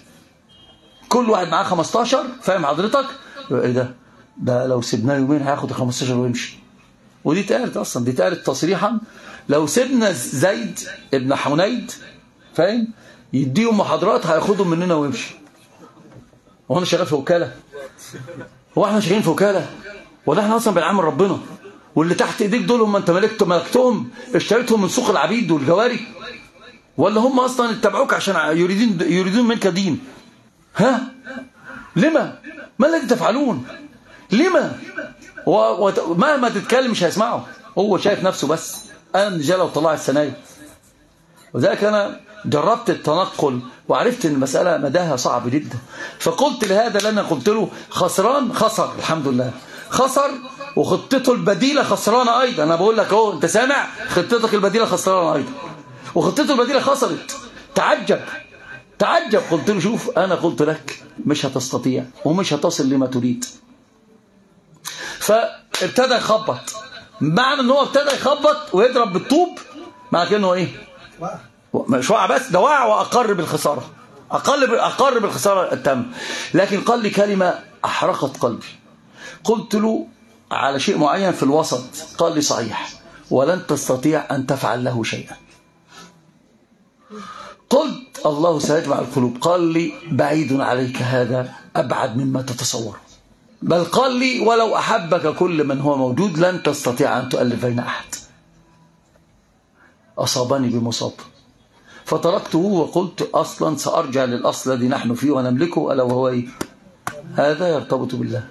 Speaker 1: كل واحد معاه 15 فاهم حضرتك ايه ده ده لو سيبناه يومين هياخد ال 15 ويمشي ودي اتقالت اصلا دي اتقالت تصريحا لو سيبنا زيد ابن حنيد فاهم يديهم محاضرات هياخدهم مننا ويمشي هو انا شغال في وكاله هو احنا شغالين في وكاله ولا احنا اصلا بنعامل ربنا واللي تحت ايديك دول هم انت ملكت ملكتهم اشتريتهم من سوق العبيد والجواري ولا هم اصلا اتبعوك عشان يريدون يريدون منك دين ها لما ما الذي تفعلون لما ومهما تتكلم مش هيسمعه هو شايف نفسه بس انا النجاله وطلع السنايا وذلك انا جربت التنقل وعرفت ان المسألة مداها صعب جدا فقلت لهذا اللي انا قلت له خسران خسر الحمد لله خسر وخطته البديلة خسرانة ايضا انا بقول لك اهو انت سامع خطتك البديلة خسرانة ايضا وخطته البديلة خسرت تعجب تعجب قلت له شوف انا قلت لك مش هتستطيع ومش هتصل لما تريد فابتدى يخبط معنى ان هو ابتدى يخبط ويضرب بالطوب مع كأنه ايه مش وقع بس ده وقع وأقر بالخسارة أقل أقر بالخسارة التام لكن قال لي كلمة أحرقت قلبي قلت له على شيء معين في الوسط قال لي صحيح ولن تستطيع أن تفعل له شيئا قلت الله سيجمع القلوب قال لي بعيد عليك هذا أبعد مما تتصور بل قال لي ولو أحبك كل من هو موجود لن تستطيع أن تؤلف بين أحد أصابني بمصاب فتركته وقلت أصلا سأرجع للأصل الذي نحن فيه ونملكه ألا وهو إيه هذا يرتبط بالله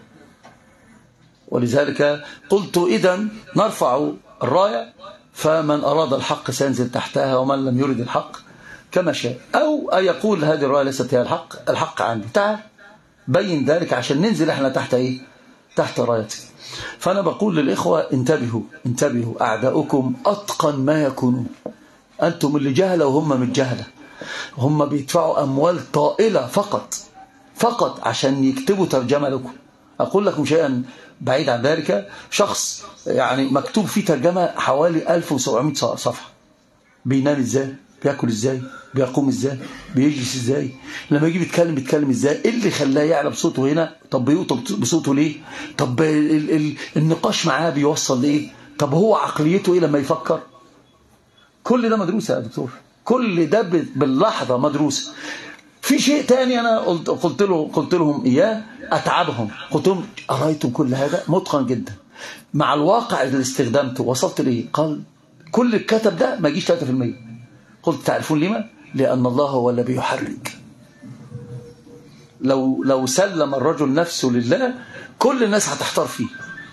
Speaker 1: ولذلك قلت إذا نرفع الراية فمن أراد الحق سينزل تحتها ومن لم يرد الحق كما شاء أو يقول هذه الراية ليست هي الحق الحق عندي تعال بين ذلك عشان ننزل احنا تحت ايه تحت رايتك فأنا بقول للإخوة انتبهوا انتبهوا أعداؤكم أتقن ما يكونون أنتم اللي جهلة وهم من جهلة هم بيدفعوا أموال طائلة فقط فقط عشان يكتبوا ترجمة لكم أقول لكم شيئا بعيد عن ذلك شخص يعني مكتوب فيه ترجمة حوالي 1700 صفحة بينام ازاي بياكل ازاي بيقوم ازاي بيجلس ازاي لما يجي بيتكلم بيتكلم ازاي ايه اللي خلاه يعلى بصوته هنا طب بيوطى بصوته ليه طب ال ال النقاش معاه بيوصل لايه طب هو عقليته ايه لما يفكر كل ده مدروس يا دكتور كل ده باللحظة مدروس في شيء تاني أنا قلت, قلت, له قلت لهم إياه أتعبهم قلت لهم أرأيتم كل هذا متقن جدا مع الواقع اللي استخدمته وصلت ليه قال كل الكتب ده ما يجيش 3% قلت تعرفون لما لأن الله هو اللي بيحرك لو لو سلم الرجل نفسه لله كل الناس هتحتار فيه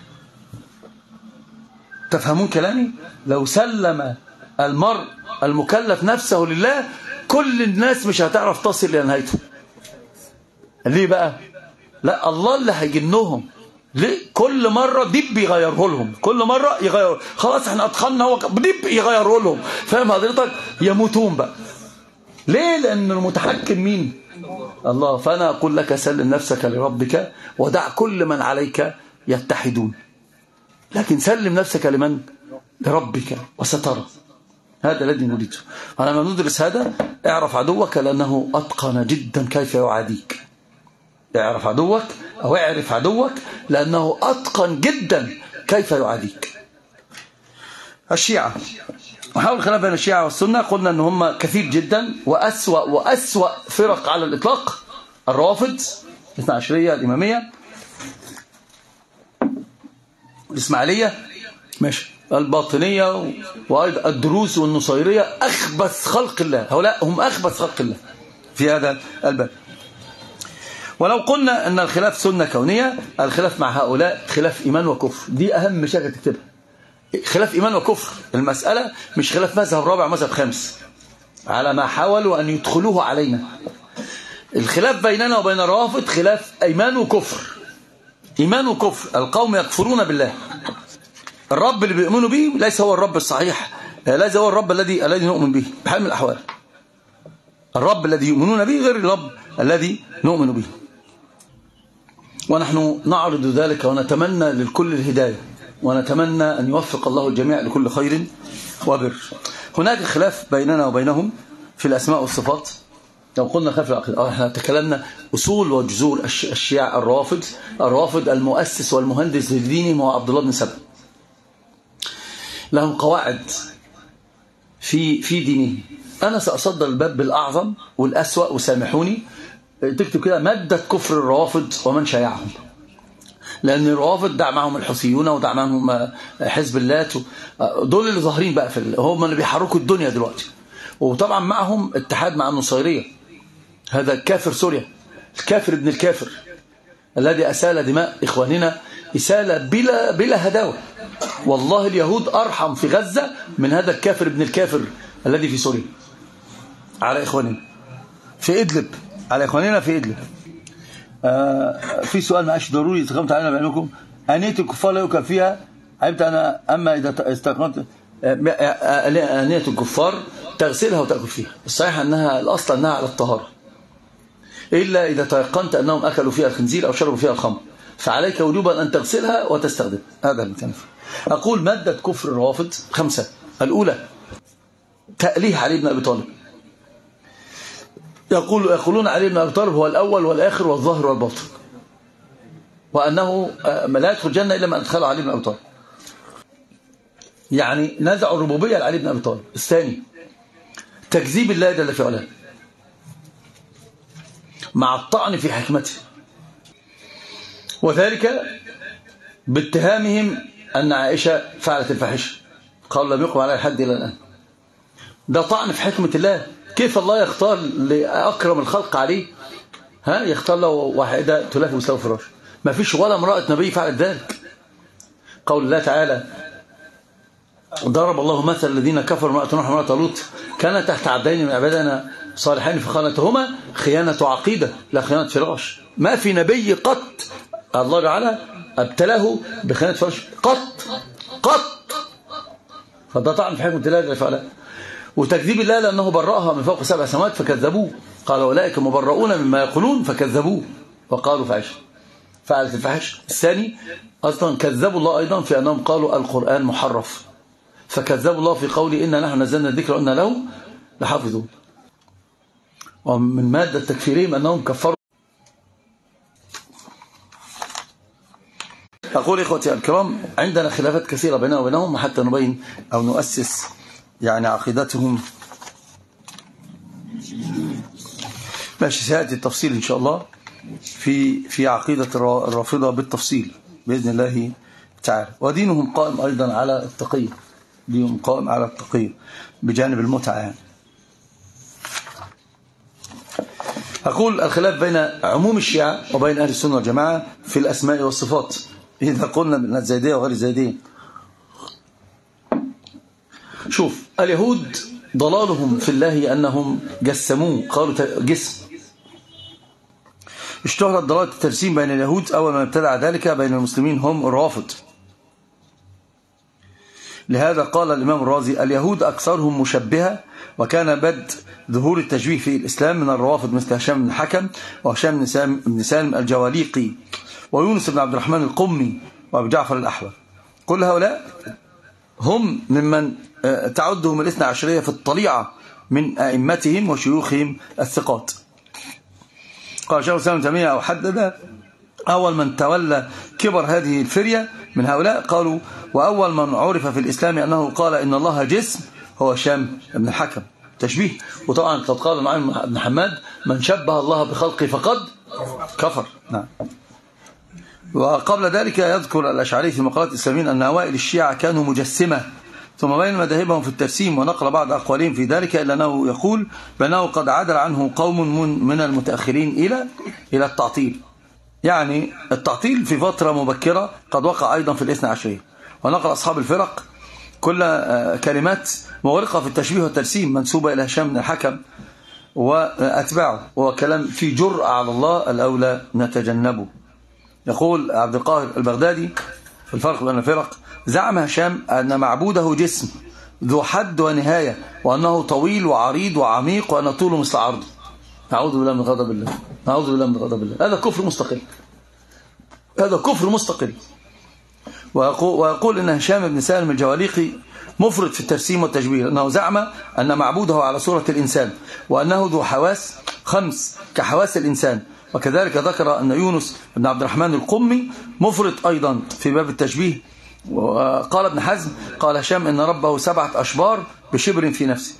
Speaker 1: تفهمون كلامي لو سلم المرء المكلف نفسه لله كل الناس مش هتعرف تصل إلى نهايته ليه بقى لا الله اللي هيجنهم ليه كل مرة ديب يغيره لهم كل مرة يغير خلاص احنا اتخلنا هو ديب يغيره لهم فاهم حضرتك يموتون بقى ليه لأن المتحكم مين الله فأنا أقول لك سلم نفسك لربك ودع كل من عليك يتحدون لكن سلم نفسك لمن لربك وسترى هذا الذي نريده فلما ندرس هذا اعرف عدوك لأنه أتقن جدا كيف يعاديك اعرف عدوك أو اعرف عدوك لأنه أتقن جدا كيف يعاديك الشيعة وحاول الخلاف بين الشيعة والسنة قلنا أن هم كثير جدا وأسوأ وأسوأ فرق على الإطلاق الروافض الاثنى عشرية الإمامية الإسماعيلية ماشي الباطنية وأيضا الدروس والنصيرية أخبث خلق الله هؤلاء هم أخبث خلق الله في هذا الباب ولو قلنا أن الخلاف سنة كونية الخلاف مع هؤلاء خلاف إيمان وكفر دي أهم مشاكل تكتبها خلاف إيمان وكفر المسألة مش خلاف مذهب رابع مذهب خامس على ما حاولوا أن يدخلوه علينا الخلاف بيننا وبين الروافض خلاف إيمان وكفر إيمان وكفر القوم يكفرون بالله الرب اللي بيؤمنوا به ليس هو الرب الصحيح ليس هو الرب الذي الذي نؤمن به بحال من الأحوال الرب الذي يؤمنون به غير الرب الذي نؤمن به ونحن نعرض ذلك ونتمنى للكل الهداية ونتمنى أن يوفق الله الجميع لكل خير وبر هناك خلاف بيننا وبينهم في الأسماء والصفات لو قلنا خلاف العقيدة احنا تكلمنا أصول وجذور الشيع الروافض الروافض المؤسس والمهندس لدينهم هو عبد الله بن سبأ لهم قواعد في في دينه أنا سأصدر الباب بالأعظم والأسوأ وسامحوني تكتب كده مادة كفر الروافض ومن شايعهم لأن الروافض دع معهم الحوثيون ودع معهم حزب اللات دول اللي ظاهرين بقى في هم اللي بيحركوا الدنيا دلوقتي وطبعا معهم اتحاد مع النصيرية هذا كافر سوريا الكافر ابن الكافر الذي أسال دماء إخواننا إسالة بلا, بلا هداوة والله اليهود أرحم في غزة من هذا الكافر ابن الكافر الذي في سوريا على إخواننا في إدلب على إخواننا في إدلب آه في سؤال معاش ضروري استقمت علينا بأنكم أنية الكفار لا يكفيها فيها عرفت أنا أما إذا استقمت أنية الكفار تغسلها وتأكل فيها الصحيح أنها الأصل أنها على الطهارة إلا إذا تيقنت أنهم أكلوا فيها الخنزير أو شربوا فيها الخمر فعليك وجوبا أن تغسلها وتستخدم هذا المكان أقول مادة كفر الروافض خمسة الأولى تأليه علي بن أبي طالب يقول يقولون علي بن أبي طالب هو الأول والآخر والظاهر والباطن وأنه آه، لا يدخل الجنة إلا من أدخله علي بن أبي طالب يعني نزع الربوبية لعلي بن أبي طالب الثاني تكذيب الله جل في علاه مع الطعن في حكمته وذلك باتهامهم أن عائشة فعلت الفاحشة قال لم يقم على الحد إلى الآن ده طعن في حكمة الله كيف الله يختار لأكرم الخلق عليه ها يختار له واحدة تلافي مستوى فراش ما فيش ولا امرأة نبي فعلت ذلك قول الله تعالى ضرب الله مثل الذين كفروا امرأة نوح وامرأة لوط كانت تحت عبدين من عبادنا صالحين فخانتهما خيانة عقيدة لا خيانة فراش ما في نبي قط الله تعالى ابتلاه بخيانة فراش قط قط فده طعن في حكم الله جل وعلا وتكذيب الله لأنه برأها من فوق سبع سماوات فكذبوه قال أولئك مبرؤون مما يقولون فكذبوه وقالوا فعش فعلت الفحش الثاني أصلا كذبوا الله أيضا في أنهم قالوا القرآن محرف فكذبوا الله في قوله إنا نحن نزلنا الذكر وإنا له لحافظون ومن مادة تكفيرهم أنهم كفروا أقول إخوتي الكرام عندنا خلافات كثيرة بيننا وبينهم حتى نبين أو نؤسس يعني عقيدتهم ماشي سيأتي التفصيل إن شاء الله في في عقيدة الرافضة بالتفصيل بإذن الله تعالى ودينهم قائم أيضا على التقية دينهم قائم على التقية بجانب المتعة يعني. أقول الخلاف بين عموم الشيعة وبين أهل السنة والجماعة في الأسماء والصفات إذا قلنا من الزيدية وغير الزيدية شوف اليهود ضلالهم في الله أنهم جسموه قالوا جسم اشتهرت ضلالة الترسيم بين اليهود أول ما ابتدع ذلك بين المسلمين هم الرافض لهذا قال الإمام الرازي اليهود أكثرهم مشبهة وكان بدء ظهور التشبيه في الإسلام من الروافض مثل هشام بن الحكم وهشام بن سالم الجواليقي ويونس بن عبد الرحمن القمي وابو جعفر الأحول كل هؤلاء هم ممن آه، تعدهم الاثنى عشرية في الطليعة من أئمتهم وشيوخهم الثقات قال شيخ الإسلام تيمية أو حدد أول من تولى كبر هذه الفرية من هؤلاء قالوا وأول من عرف في الإسلام أنه قال إن الله جسم هو شام بن الحكم تشبيه وطبعا قد قال معين بن حماد من شبه الله بخلقه فقد كفر نعم وقبل ذلك يذكر الأشعري في مقالات الإسلاميين أن أوائل الشيعة كانوا مجسمة ثم بين مذاهبهم في الترسيم ونقل بعض أقوالهم في ذلك إلا أنه يقول بأنه قد عدل عنه قوم من المتأخرين إلى إلى التعطيل يعني التعطيل في فترة مبكرة قد وقع أيضا في الاثنى عشرية ونقل أصحاب الفرق كل آه، كلمات مغرقة في التشبيه والترسيم منسوبة إلى هشام بن الحكم وأتباعه وهو كلام في جرأة على الله الأولى نتجنبه يقول عبد القاهر البغدادي في الفرق بين الفرق زعم هشام أن معبوده جسم ذو حد ونهاية وأنه طويل وعريض وعميق وأن طوله مثل عرضه نعوذ بالله من غضب الله نعوذ بالله من غضب الله هذا كفر مستقل هذا كفر مستقل ويقول, ويقول إن هشام بن سالم الجواليقي مفرط في الترسيم والتجوير أنه زعم أن معبوده على صورة الإنسان وأنه ذو حواس خمس كحواس الإنسان وكذلك ذكر أن يونس بن عبد الرحمن القمي مفرط أيضا في باب التشبيه وقال ابن حزم قال هشام إن ربه سبعة أشبار بشبر في نفسه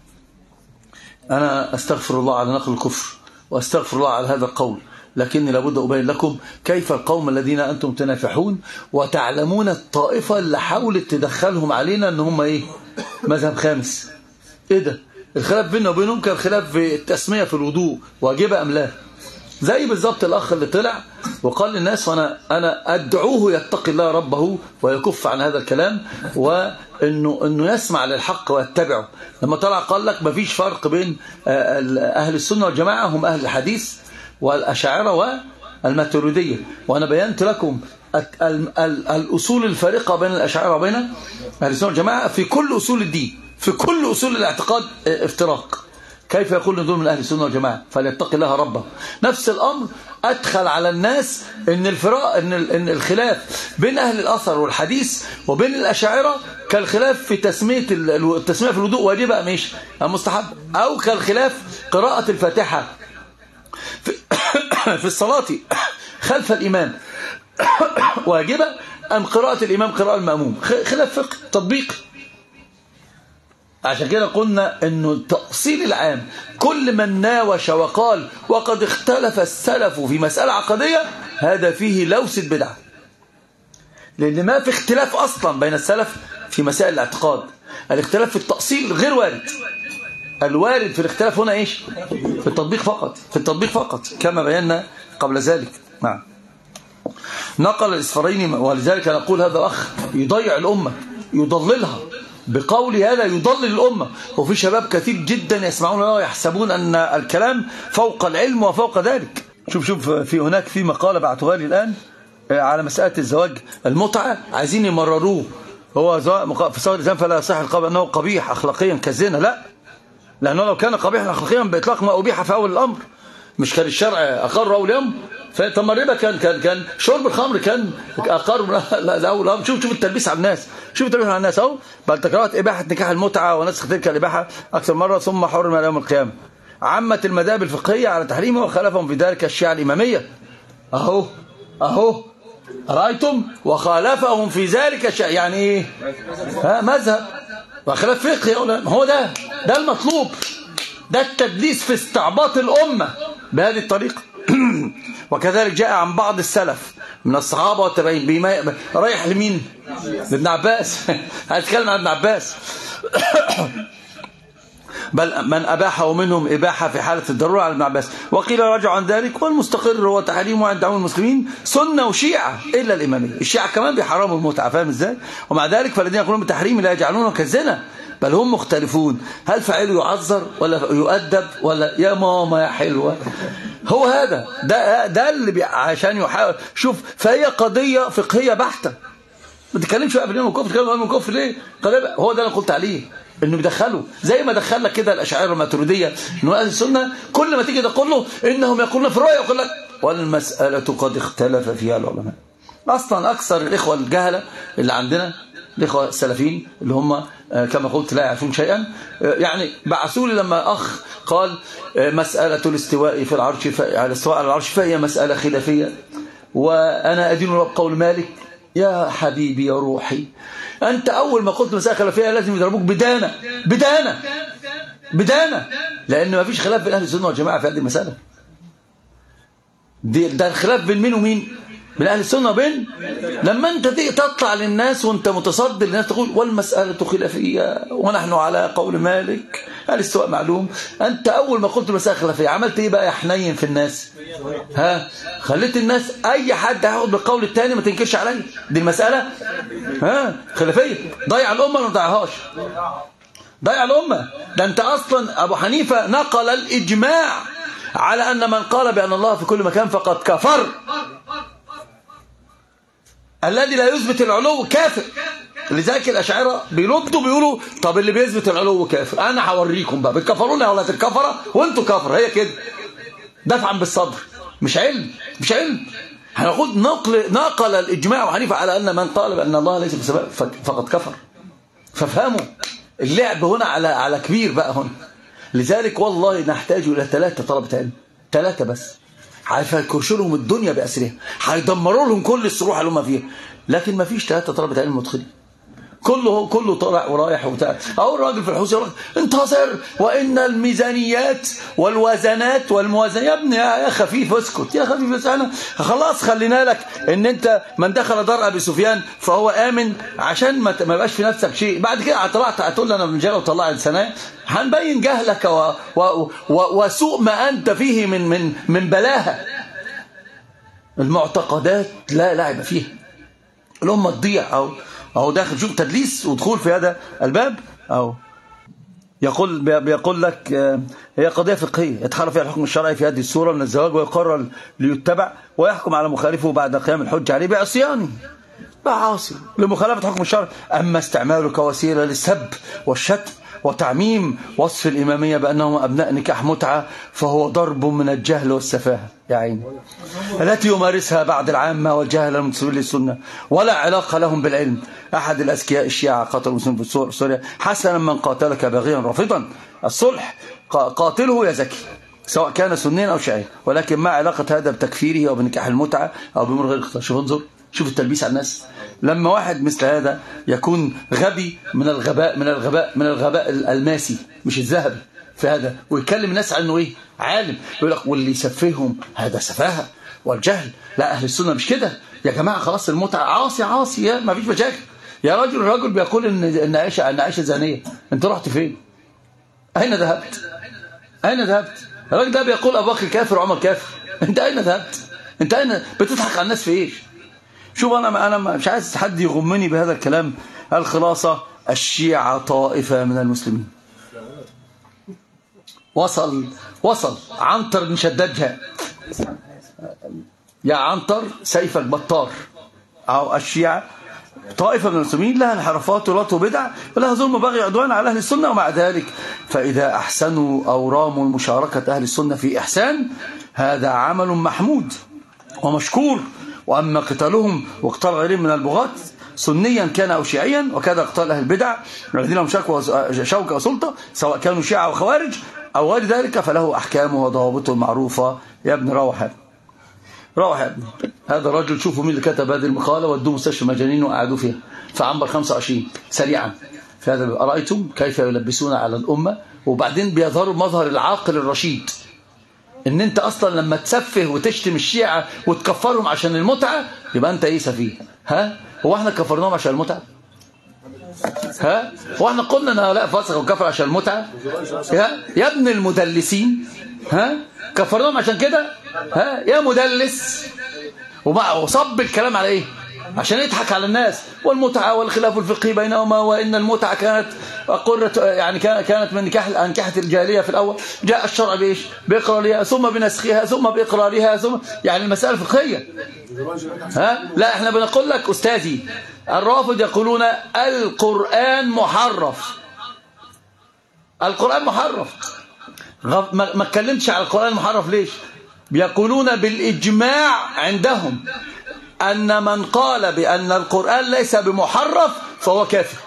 Speaker 1: أنا أستغفر الله على نقل الكفر وأستغفر الله على هذا القول لكني لابد أبين لكم كيف القوم الذين أنتم تنافحون وتعلمون الطائفة اللي حاولت تدخلهم علينا أن هم إيه مذهب خامس إيه ده الخلاف بيننا وبينهم كان خلاف في التسمية في الوضوء واجبة أم لا زي بالظبط الأخ اللي طلع وقال للناس وأنا أنا أدعوه يتقي الله ربه ويكف عن هذا الكلام وإنه إنه يسمع للحق ويتبعه لما طلع قال لك مفيش فرق بين آه، أهل السنة والجماعة هم أهل الحديث والأشاعرة والماتريدية وأنا بينت لكم الأصول الفارقة بين الأشاعرة وبين أهل السنة والجماعة في كل أصول الدين في كل أصول الاعتقاد آه، افتراق كيف يقول ان دول من اهل السنه والجماعه فليتقي الله ربه نفس الامر ادخل على الناس ان الفراق ان ان الخلاف بين اهل الاثر والحديث وبين الاشاعره كالخلاف في تسميه التسميه في الوضوء واجبه ام ايش ام مستحب او كالخلاف قراءه الفاتحه في, في الصلاه خلف الامام واجبه ام قراءه الامام قراءه الماموم خلاف فقه تطبيق عشان كده قلنا انه التأصيل العام كل من ناوش وقال وقد اختلف السلف في مسألة عقدية هذا فيه لوسة بدعة لأن ما في اختلاف أصلا بين السلف في مسائل الاعتقاد الاختلاف في التأصيل غير وارد الوارد في الاختلاف هنا ايش في التطبيق فقط في التطبيق فقط كما بينا قبل ذلك نعم نقل الإسفارين ولذلك نقول هذا الأخ يضيع الأمة يضللها بقول هذا يضلل الأمة وفي شباب كثير جدا يسمعون ويحسبون أن الكلام فوق العلم وفوق ذلك شوف شوف في هناك في مقالة بعتها لي الآن آه، على مسألة الزواج المتعة عايزين يمرروه هو في صغر الإسلام فلا يصح القول أنه قبيح أخلاقيا كالزنا لا لأنه لو كان قبيحا أخلاقيا بإطلاق ما أبيح في أول الأمر مش كان الشرع أقر أول يوم فطب الربا كان كان كان شرب الخمر كان أقر الأول يوم شوف شوف التلبيس على الناس شوف التلبيس على الناس أهو بل تكررت إباحة نكاح المتعة ونسخ تلك الإباحة أكثر مرة ثم حرم يوم القيامة عمت المذاهب الفقهية على تحريمه وخالفهم في ذلك الشيعة الإمامية أهو أهو رأيتم وخالفهم في ذلك الشيعة يعني إيه ها مذهب وخلاف فقهي هو ده ده المطلوب ده التدليس في استعباط الأمة بهذه الطريقة وكذلك جاء عن بعض السلف من الصحابة والتابعين بما رايح لمين لابن عباس هتكلم عن ابن عباس بل من أباحه منهم إباحة في حالة الضرورة على ابن عباس وقيل رجع عن ذلك والمستقر هو تحريمه عند عموم المسلمين سنة وشيعة إلا الإمامية الشيعة كمان بيحرموا المتعة فاهم إزاي ومع ذلك فالذين يقولون بتحريم لا يجعلونه كالزنا بل هم مختلفون هل فعله يعذر ولا يؤدب ولا يا ماما يا حلوة هو هذا ده ده اللي عشان يحاول شوف فهي قضية فقهية بحتة ما تتكلمش بقى بينهم الكفر تتكلم بينهم الكفر ليه هو ده اللي قلت عليه انه بيدخلوا زي ما دخل لك كده الاشاعره الماتريديه انه اهل السنه كل ما تيجي تقول له انهم يقولون في الرؤيا يقول لك والمساله قد اختلف فيها العلماء اصلا اكثر الاخوه الجهله اللي عندنا الإخوة السلفيين اللي هم آه، كما قلت لا يعرفون شيئا آه، يعني بعثوا لي لما أخ قال آه، مسألة الاستواء في العرش على الاستواء على العرش فهي مسألة خلافية وأنا أدين رب قول مالك يا حبيبي يا روحي أنت أول ما قلت مسألة خلافية لازم يضربوك بدانة بدانة بدانة لأن ما فيش خلاف بين أهل السنة والجماعة في هذه المسألة ده الخلاف بين مين ومين من أهل السنة وبين لما أنت تطلع للناس وأنت متصدر للناس تقول والمسألة خلافية ونحن على قول مالك الاستواء معلوم أنت أول ما قلت المسألة خلافية عملت إيه بقى يا حنين في الناس ها خليت الناس أي حد هياخد بالقول الثاني ما تنكرش عليا دي المسألة ها خلافية ضيع الأمة ولا ما ضيعهاش ضيع الأمة ده أنت أصلا أبو حنيفة نقل الإجماع على أن من قال بأن الله في كل مكان فقد كفر الذي لا يثبت العلو كافر لذلك الأشاعرة بيردوا بيقولوا طب اللي بيثبت العلو كافر أنا هوريكم بقى بتكفرون يا ولاد الكفرة وانتوا كفر هي كده دفعا بالصدر مش علم مش علم هنقول نقل نقل الإجماع وحنيفة على أن من قال بأن الله ليس بسبب فقد كفر فافهموا اللعب هنا على على كبير بقى هنا لذلك والله نحتاج إلى ثلاثة طلبة علم ثلاثة بس هيفكرشوا لهم الدنيا بأسرها هيدمروا لهم كل الصروح اللي هم فيها لكن ما فيش ثلاثة طلبة علم مدخلين كله كله طالع ورايح وبتاع او الراجل في الحوش يقول انتظر وان الميزانيات والوزنات والموازنات يا ابني يا خفيف اسكت يا خفيف اسكت خلاص خلينا لك ان انت من دخل دار ابي سفيان فهو امن عشان ما ما يبقاش في نفسك شيء بعد كده طلعت هتقول انا من جهه وطلع لسانه هنبين جهلك و و و وسوء ما انت فيه من من من بلاهه المعتقدات لا لعب فيها الامه تضيع او اهو داخل شوف تدليس ودخول في هذا الباب اهو يقول بيقول لك آه، هي قضية فقهية يتحرى فيها الحكم الشرعي في هذه السورة من الزواج ويقرر ليتبع ويحكم على مخالفه بعد قيام الحج عليه بعصيانه بعاصي لمخالفة حكم الشرع أما استعماله كوسيلة للسب والشتم وتعميم وصف الإمامية بأنهم أبناء نكاح متعة فهو ضرب من الجهل والسفاهة يا عين التي يمارسها بعض العامة والجهل المنتسبين للسنة ولا علاقة لهم بالعلم أحد الأذكياء الشيعة قاتل المسلمين في سوريا حسنا من قاتلك باغيا رافضا الصلح قاتله يا زكي سواء كان سنيا أو شيعيا ولكن ما علاقة هذا بتكفيره أو بنكاح المتعة أو بمرغ الاختار شوف انظر شوف التلبيس على الناس لما واحد مثل هذا يكون غبي من الغباء من الغباء من الغباء الماسي مش الذهبي في هذا ويكلم الناس عنه ايه عالم يقول لك واللي يسفههم هذا سفاهه والجهل لا اهل السنه مش كده يا جماعه خلاص المتعه عاصي عاصي يا ما فيش مشاكل يا راجل الراجل بيقول ان ان عائشه ان عائشه زانيه انت رحت فين أين ذهبت أين ذهبت الراجل ده بيقول أبو بكر كافر وعمر كافر أنت أين ذهبت أنت أين بتضحك على الناس في إيش شوف أنا أنا مش عايز حد يغمني بهذا الكلام الخلاصة الشيعة طائفة من المسلمين وصل وصل عنتر بن شداد يا عنتر سيفك بطار أو الشيعة طائفة من المسلمين لها انحرافات ولات وبدع ولها ظلم بغي عدوان على أهل السنة ومع ذلك فإذا أحسنوا أو راموا مشاركة أهل السنة في إحسان هذا عمل محمود ومشكور وأما قتالهم وقتال غيرهم من البغاة سنيا كان أو شيعيا وكذا قتال أهل البدع الذين لهم شوكة وسلطة سواء كانوا شيعة أو خوارج أو غير ذلك فله أحكامه وضوابطه المعروفة يا ابن روح روح يا ابني هذا الرجل شوفوا مين اللي كتب هذه المقالة ودوه مستشفى مجانين وقعدوا فيها في عنبر 25 سريعا في هذا أرأيتم كيف يلبسون على الأمة وبعدين بيظهروا مظهر العاقل الرشيد ان انت اصلا لما تسفه وتشتم الشيعة وتكفرهم عشان المتعة يبقى انت ايه سفيه ها هو احنا كفرناهم عشان المتعة ها هو احنا قلنا ان هؤلاء فاسق وكفر عشان المتعة يا, يا ابن المدلسين ها كفرناهم عشان كده ها يا مدلس وصب الكلام على ايه عشان يضحك على الناس والمتعة والخلاف الفقهي بينهما وإن المتعة كانت قرة يعني كانت من نكاح أنكحة الجاهلية في الأول جاء الشرع بإيش بإقرارها ثم بنسخها ثم بإقرارها ثم يعني المسألة فقهية ها لا احنا بنقول لك أستاذي الرافض يقولون القرآن محرف القرآن محرف ما اتكلمتش على القرآن المحرف ليش بيقولون بالإجماع عندهم أن من قال بأن القرآن ليس بمحرف فهو كافر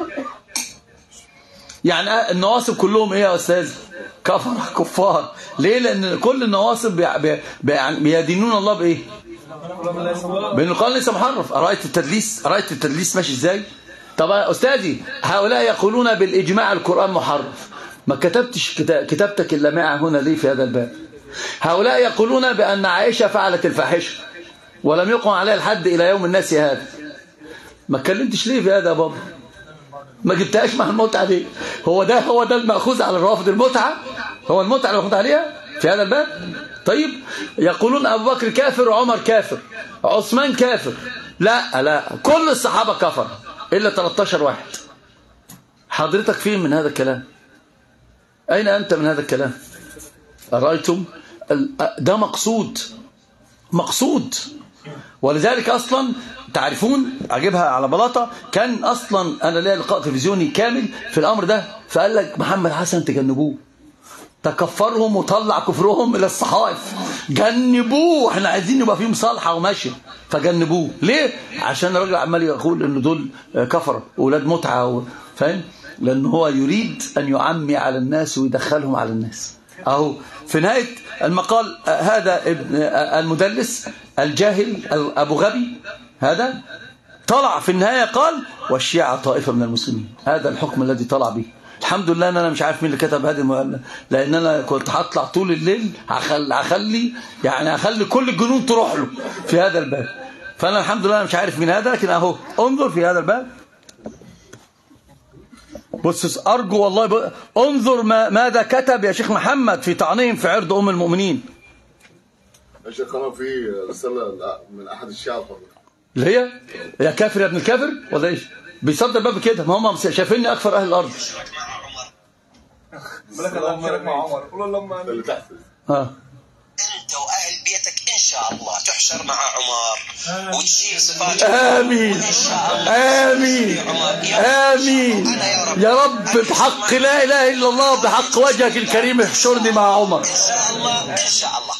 Speaker 1: يعني النواصب كلهم ايه يا أستاذ كفر كفار ليه لأن كل النواصب بي بي بيدينون الله بإيه بأن القرآن ليس محرف أرأيت التدليس أرأيت التدليس ماشي إزاي طب أستاذي هؤلاء يقولون بالإجماع القرآن محرف ما كتبتش كتابتك اللامعة هنا ليه في هذا الباب هؤلاء يقولون بأن عائشة فعلت الفاحشة ولم يقم عليها الحد إلى يوم الناس هذا ما اتكلمتش ليه في هذا يا بابا ما جبتهاش مع المتعة ليه هو ده هو ده المأخوذ على الرافض المتعة هو المتعة المأخوذ عليها في هذا الباب طيب يقولون أبو بكر كافر وعمر كافر عثمان كافر لا لا كل الصحابة كفر إلا 13 واحد حضرتك فين من هذا الكلام أين أنت من هذا الكلام رأيتم ده مقصود مقصود ولذلك أصلا تعرفون أجيبها على بلاطة كان أصلا أنا ليا لقاء تلفزيوني كامل في الأمر ده فقال لك محمد حسن تجنبوه تكفرهم وطلع كفرهم إلى الصحائف جنبوه احنا عايزين يبقى فيهم صالحة وماشية فجنبوه ليه؟ عشان الراجل عمال يقول ان دول كفر اولاد متعة فاهم؟ لأن هو يريد أن يعمي على الناس ويدخلهم على الناس أهو في نهاية المقال هذا المدلس الجاهل أبو غبي هذا طلع في النهاية قال والشيعة طائفة من المسلمين هذا الحكم الذي طلع به الحمد لله ان انا مش عارف مين اللي كتب هذه المؤلفه لان انا كنت هطلع طول الليل هخلي هخلي يعني هخلي كل الجنون تروح له في هذا الباب فانا الحمد لله مش عارف مين هذا لكن اهو انظر في هذا الباب بص أرجو والله ب... انظر ما... ماذا كتب يا شيخ محمد في طعنهم في عرض أم المؤمنين
Speaker 2: يا شيخ أنا في رسالة من أحد الشعب
Speaker 1: اللي هي يا كافر يا ابن الكافر ولا ايش بيصدر باب كده ما هم شايفيني أكثر أهل الأرض
Speaker 3: بلك اللهم شارك مع عمر قول اللهم
Speaker 2: اللي تحت
Speaker 1: اه
Speaker 4: انت واهل بيتك ان شاء الله تحشر مع عمر وتشيل صفات
Speaker 1: آمين
Speaker 4: ان شاء الله
Speaker 1: آمين
Speaker 4: عمر يا
Speaker 1: آمين
Speaker 4: أنا يا رب
Speaker 1: يا رب بحق لا إله إلا الله بحق وجهك الكريم احشرني مع عمر
Speaker 4: ان شاء الله ان شاء الله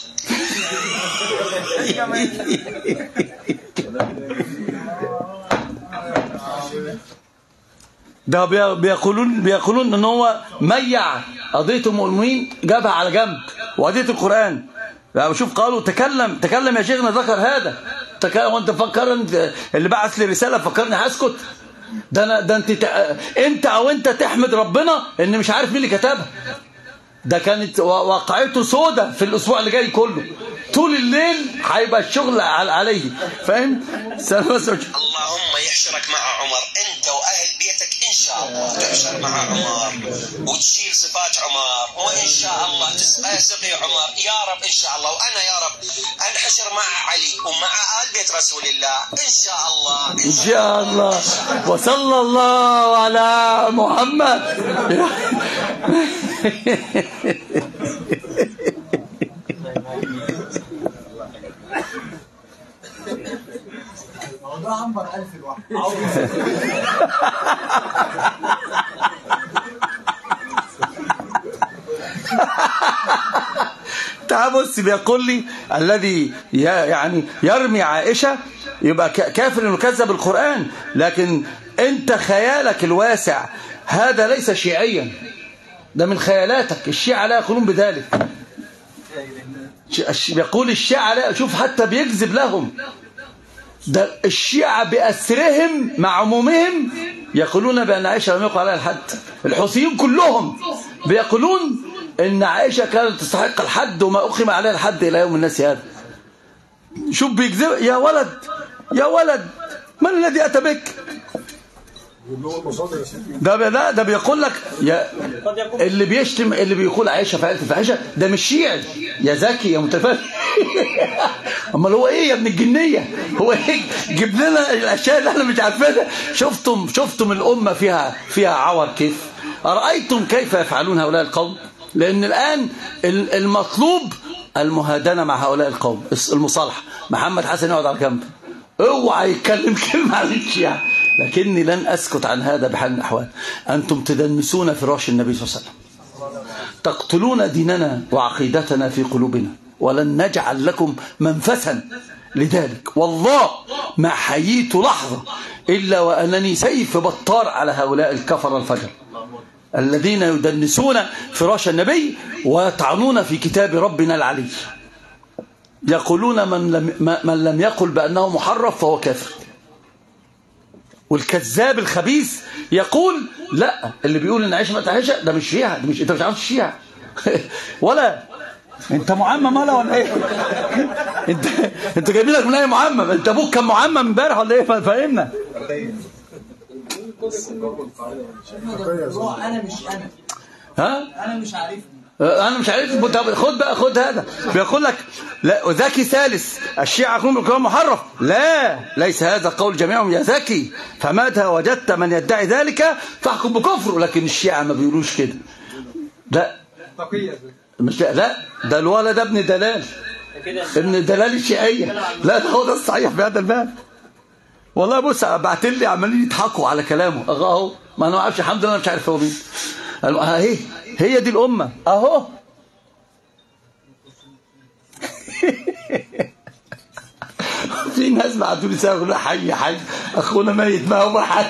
Speaker 1: ده بي- بيقولون بيقولون ان هو ميع قضيه ام المؤمنين جابها على جنب وقضيه القران يعني شوف قالوا تكلم تكلم يا شيخنا ذكر هذا تكلم وانت فكر انت اللي بعث لي رساله فكرني هسكت ده انا ده انت تع- انت او انت تحمد ربنا ان مش عارف مين اللي كتبها ده كانت وا- واقعته سودة في الاسبوع اللي جاي كله طول الليل هيبقى الشغل على- عليه فاهم سلام بس
Speaker 4: اللهم يحشرك مع عمر انت واهل بيتك ان شاء شاء الله تحشر مع عمر وتشيل صفات عمر وإن شاء الله تسقي عمر يا رب إن شاء الله وأنا يا رب أنحشر مع علي ومع آل بيت رسول الله إن شاء الله
Speaker 1: إن شاء الله وصلى الله على محمد
Speaker 3: موضوع عنبر ألف الواحد
Speaker 1: تعال بص بيقول لي الذي ي- يعني يرمي عائشة يبقى ك- كافر انه كذب القرآن لكن انت خيالك الواسع هذا ليس شيعيا ده من خيالاتك الشيعة لا يقولون بذلك ش- الش- بيقول الشيعة لا شوف حتى بيكذب لهم ده الشيعة بأسرهم مع عمومهم يقولون بأن عائشة لم يقع عليها الحد الحوثيين كلهم بيقولون أن عائشة كانت تستحق الحد وما أقيم عليها الحد إلى يوم الناس هذا شوف بيكذب يا ولد يا ولد من الذي أتى بك ده بي- ده ده بيقول لك يا اللي بيشتم اللي بيقول عائشه فعلت فاحشه ده مش شيعي يا ذكي يا متفهم امال هو ايه يا ابن الجنيه هو ايه جيب لنا الاشياء اللي احنا مش عارفينها شفتم شفتم الامه فيها فيها عور كيف ارايتم كيف يفعلون هؤلاء القوم لان الان ال- المطلوب المهادنه مع هؤلاء القوم المصالحه محمد حسن يقعد على جنب اوعى يتكلم كلمه عن الشيعه لكني لن أسكت عن هذا بحال من الأحوال أنتم تدنسون فراش النبي صلى الله عليه وسلم تقتلون ديننا وعقيدتنا في قلوبنا ولن نجعل لكم منفسا لذلك والله ما حييت لحظة إلا وأنني سيف بطار على هؤلاء الكفر الفجر الذين يدنسون فراش النبي ويطعنون في كتاب ربنا العلي يقولون من لم, من لم يقل بأنه محرف فهو كافر والكذاب الخبيث يقول لا اللي بيقول ان عائشه مات عائشه ده مش شيعه ده مش انت مش عارف الشيعه ولا انت معمم ولا ولا ايه انت انت جايبينك من اي معمم انت ابوك كان معمم امبارح ولا ايه فاهمنا
Speaker 3: انا مش انا
Speaker 1: ها
Speaker 3: انا مش عارفني
Speaker 1: انا مش عارف طب خد بقى خد هذا بيقول لك لا ذكي ثالث الشيعة يقولون بالكلام محرف لا ليس هذا قول جميعهم يا ذكي فمتى وجدت من يدعي ذلك فاحكم بكفره لكن الشيعة ما بيقولوش كده لا
Speaker 3: تقية
Speaker 1: مش لا, لا ده الولد ده ابن دلال ابن دلال الشيعية لا ده هو ده الصحيح في هذا الباب والله بص بعت لي عمالين يضحكوا على كلامه اهو ما انا ما اعرفش الحمد لله انا مش عارف هو مين قالوا اهي هي دي الامه اهو في ناس بعتوا لي سوا يقولوا حي حي اخونا ميت ما هو حي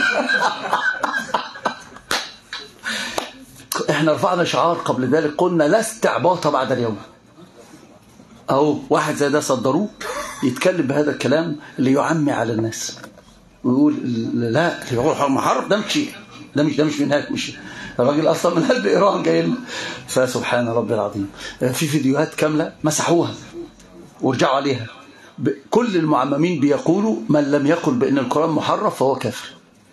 Speaker 1: احنا رفعنا شعار قبل ذلك قلنا لا استعباط بعد اليوم اهو واحد زي ده صدروه يتكلم بهذا الكلام اللي يعمي على الناس ويقول لا اللي بيقول محرم ده مش ده مش ده مش منهاج مش الراجل اصلا من قلب ايران جاي لنا فسبحان ربي العظيم في فيديوهات كامله مسحوها ورجعوا عليها كل المعممين بيقولوا من لم يقل بان القران محرف فهو كافر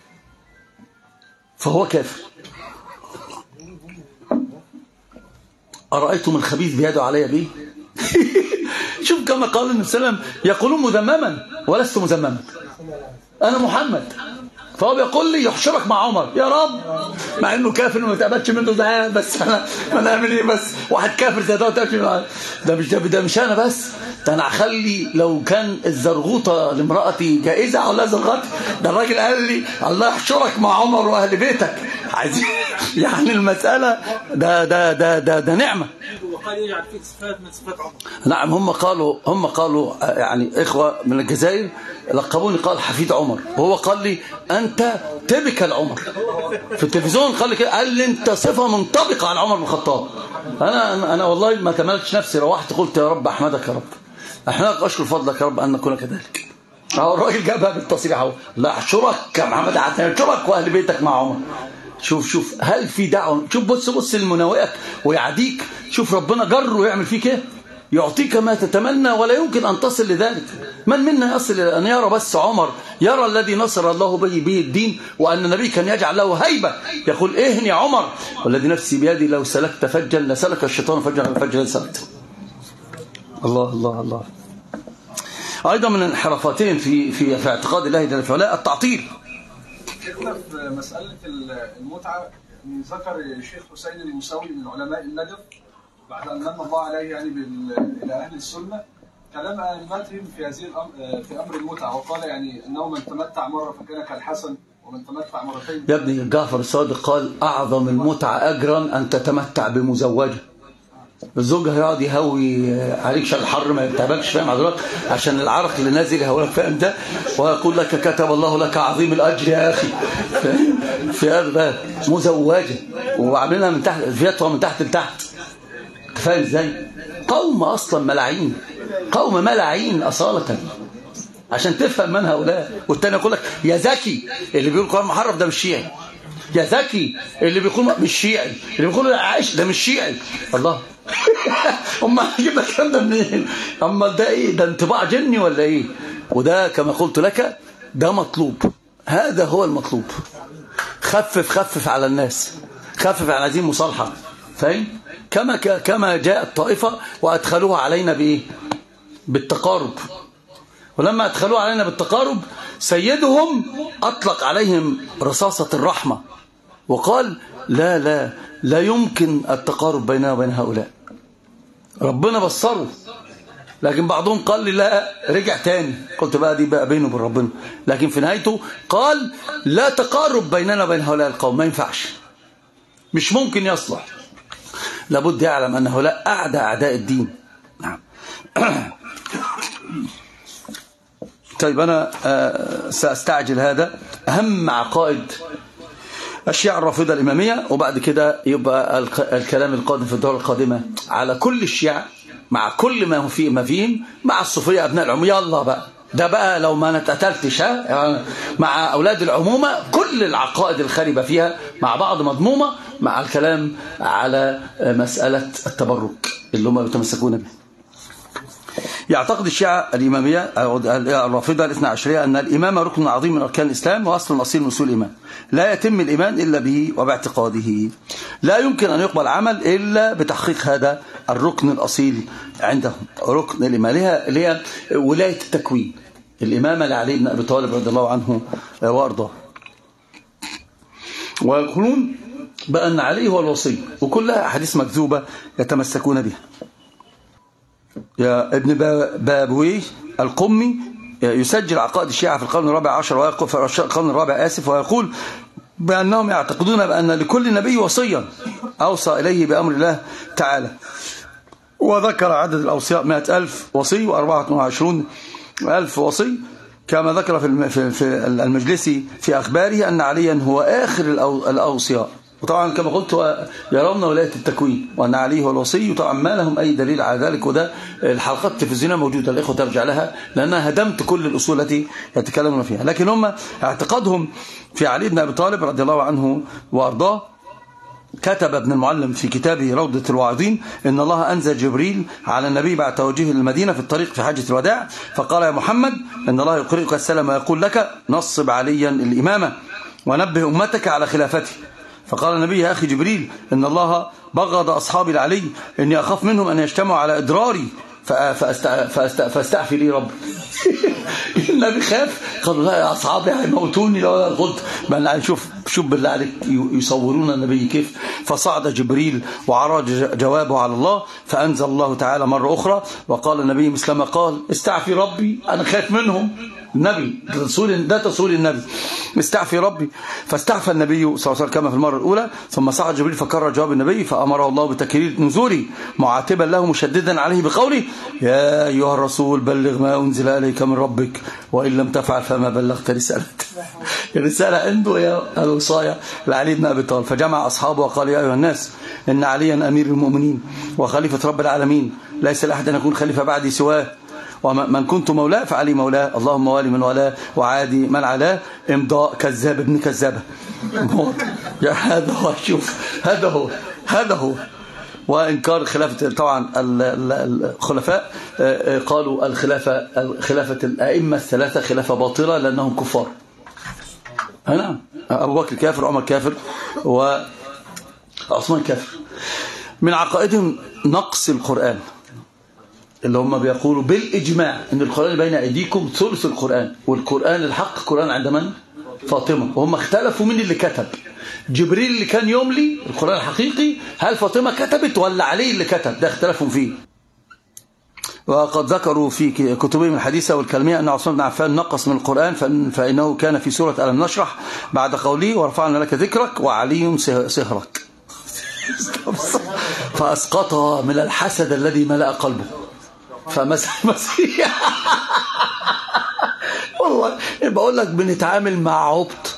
Speaker 1: فهو كافر أرأيتم الخبيث بيدعو علي به شوف كما قال النبي صلى الله عليه وسلم يقولون مذمما ولست مذمما أنا محمد فهو بيقول لي يحشرك مع عمر يا رب مع انه كافر وما تقبلش منه ده بس انا ما نعمل ايه بس واحد كافر زي ده ده مش ده, ده مش انا بس ده انا هخلي لو كان الزرغوطه لامراتي جائزه ولا زرغوطه ده الراجل قال لي الله يحشرك مع عمر واهل بيتك عايزين يعني المساله ده ده ده ده, ده نعمه
Speaker 3: وقال يجعل فيك صفات من صفات عمر
Speaker 1: نعم هم قالوا هم قالوا يعني إخوة من الجزائر لقبوني قال حفيد عمر وهو قال لي أنت تبكل عمر في التلفزيون قال لي كده قال لي أنت صفة منطبقة على عمر بن الخطاب أنا أنا والله ما تملكش نفسي روحت قلت يا رب أحمدك يا رب أحمدك أشكر فضلك يا رب أن نكون كذلك أهو الراجل جابها بالتصريح أهو لا أحشرك يا محمد أحشرك وأهل بيتك مع عمر شوف شوف هل في دعوة شوف بص بص المناوئك ويعديك شوف ربنا جر ويعمل فيك ايه يعطيك ما تتمنى ولا يمكن أن تصل لذلك من منا يصل إلى أن يرى بس عمر يرى الذي نصر الله به به الدين وأن النبي كان يجعل له هيبة يقول إهن يا عمر والذي نفسي بيدي لو سلكت فجا لسلك الشيطان فجا فجا لسلكت الله الله الله أيضا من انحرافاتهم في في في اعتقاد الله جل وعلا التعطيل
Speaker 5: شيخنا في مسألة المتعة ذكر الشيخ حسين المساوي من علماء النجف بعد أن من الله عليه يعني بال- إلى أهل السنة كلام أئمتهم في هذه الأمر في أمر المتعة وقال يعني أنه من تمتع مرة فكان كالحسن ومن تمتع مرتين
Speaker 1: يا ابني جعفر الصادق قال أعظم المتعة أجرا أن تتمتع بمزوجة الزوج هيقعد يهوي عليك عشان الحر ما يتعبكش فاهم حضرتك عشان العرق اللي نازل يهوي لك فاهم ده ويقول لك كتب الله لك عظيم الأجر يا أخي فاهم؟ في هذا بقى مزوجة وعاملينها من تحت فياتها من تحت لتحت أنت فاهم ازاي قوم أصلا ملاعين قوم ملاعين أصالة عشان تفهم من هؤلاء والتاني يقول لك يا زكي اللي بيقول القرآن محرف ده مش شيعي يا زكي اللي بيقول مش شيعي اللي بيقول يا عايش ده مش شيعي الله امال هجيب لك الكلام ده منين امال ده ايه ده انطباع جني ولا ايه وده كما قلت لك ده مطلوب هذا هو المطلوب خفف خفف على الناس خفف على هذه المصالحه فاهم كما ك- كما جاء الطائفه وادخلوها علينا بايه بالتقارب ولما أدخلوا علينا بالتقارب سيدهم أطلق عليهم رصاصة الرحمة وقال لا لا لا يمكن التقارب بيننا وبين هؤلاء ربنا بصره لكن بعضهم قال لي لا رجع تاني قلت بقى دي بقى بينه وبين ربنا لكن في نهايته قال لا تقارب بيننا وبين هؤلاء القوم ما ينفعش مش ممكن يصلح لابد يعلم أن هؤلاء أعدى أعداء الدين نعم طيب أنا آه، سأستعجل هذا أهم عقائد الشيعة الرافضة الإمامية وبعد كده يبقى الك- الكلام القادم في الدولة القادمة على كل الشيعة مع كل ما هو فيه ما فيهم مع الصوفية أبناء العموم يلا بقى ده بقى لو ما نتقتلتش ها يعني مع أولاد العمومة كل العقائد الخاربة فيها مع بعض مضمومة مع الكلام على مسألة التبرك اللي هم يتمسكون به يعتقد الشيعة الإمامية أو الرافضة الاثنى عشرية أن الإمامة ركن عظيم من أركان الإسلام وأصل أصيل من أصول الإيمان لا يتم الإيمان إلا به وباعتقاده لا يمكن أن يقبل عمل إلا بتحقيق هذا الركن الأصيل عندهم ركن الإمامية اللي هي ولاية التكوين الإمامة لعلي بن أبي طالب رضي الله عنه وأرضاه ويقولون بأن علي هو الوصي وكلها أحاديث مكذوبة يتمسكون بها يا ابن با- بابويه القمي يسجل عقائد الشيعة في القرن الرابع عشر ويقول في القرن الرابع آسف ويقول بأنهم يعتقدون بأن لكل نبي وصيا أوصى إليه بأمر الله تعالى وذكر عدد الأوصياء مئة ألف وصي وأربعة وعشرون ألف وصي كما ذكر في الم- في في المجلسي في أخباره أن عليا هو آخر الأو- الأوصياء وطبعا كما قلت هو يرون ولاية التكوين وأن علي هو الوصي وطبعا ما لهم أي دليل على ذلك وده الحلقات التلفزيونية موجودة الإخوة ترجع لها لأنها هدمت كل الأصول التي يتكلمون فيها لكن هم اعتقادهم في علي بن أبي طالب رضي الله عنه وأرضاه كتب ابن المعلم في كتابه روضة الواعظين إن الله أنزل جبريل على النبي بعد توجهه للمدينة في الطريق في حجة الوداع فقال يا محمد إن الله يقرئك السلام ويقول لك نصب عليا الإمامة ونبه أمتك على خلافته فقال النبي يا أخي جبريل إن الله بغض أصحابي لعلي إني أخاف منهم أن يجتمعوا على إضراري فأ- فأست- فأست- فاستعفي لي رب النبي خاف قالوا لا يا أصحابي هيموتوني لو أنا قلت بل يعني شوف شوف بالله عليك يصورون النبي كيف فصعد جبريل وعرض جوابه على الله فأنزل الله تعالى مرة أخرى وقال النبي مثل ما قال استعفي ربي أنا خايف منهم النبي ده تصوير ده تصوير النبي استعفي ربي فاستعفى النبي صلى الله عليه وسلم كما في المرة الأولى ثم صعد جبريل فكرر جواب النبي فأمره الله بتكرير نزوله معاتبا له مشددا عليه بقوله يا أيها الرسول بلغ ما أنزل إليك من ربك وإن لم تفعل فما بلغت رسالته الرسالة عنده يا الوصاية لعلي بن أبي طالب فجمع أصحابه وقال يا أيها الناس إن عليا أمير المؤمنين وخليفة رب العالمين ليس لأحد أن يكون خليفة بعدي سواه ومن كنت مولاه فعلي مولاه اللهم والي من والاه وعادي من علاه امضاء كذاب ابن كذابة يا هذا هو شوف هذا هو هذا هو وإنكار خلافة طبعا ال- ال- الخلفاء آه، آه، قالوا الخلافة خلافة الأئمة الثلاثة خلافة باطلة لأنهم كفار آه، نعم أبو بكر كافر عمر كافر وعثمان كافر من عقائدهم نقص القرآن اللي هم بيقولوا بالإجماع أن القرآن بين أيديكم ثلث القرآن والقرآن الحق قرآن عند من؟ فاطمة وهم اختلفوا مين اللي كتب جبريل اللي كان يملي القرآن الحقيقي هل فاطمة كتبت ولا علي اللي كتب ده اختلفوا فيه وقد ذكروا في كتبهم الحديثة والكلمية أن عثمان بن عفان نقص من القرآن فإن- فإنه كان في سورة ألم نشرح بعد قوله ورفعنا لك ذكرك وعلي سه- سهرك فأسقطها من الحسد الذي ملأ قلبه فمسح مسيح والله بقول لك بنتعامل مع عبط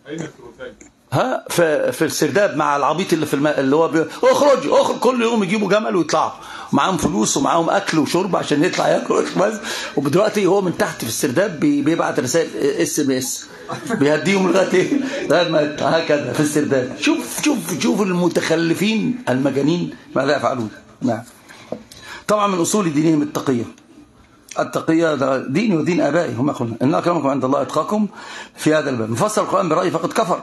Speaker 1: ها في في السرداب مع العبيط اللي في الماء اللي هو بي... اخرج اخرج كل يوم يجيبوا جمل ويطلعوا معاهم فلوس ومعاهم اكل وشرب عشان يطلع ياكل بس ودلوقتي هو من تحت في السرداب بي... بيبعت رسائل اس ام اس بيهديهم لغايه ايه لغايه ما هكذا في السرداب شوف شوف شوف المتخلفين المجانين ماذا يفعلون نعم طبعا من اصول دينهم التقيه التقية ده ديني ودين آبائي هم يقولون إن أكرمكم عند الله أتقاكم في هذا الباب مفسر القرآن برأي فقد كفر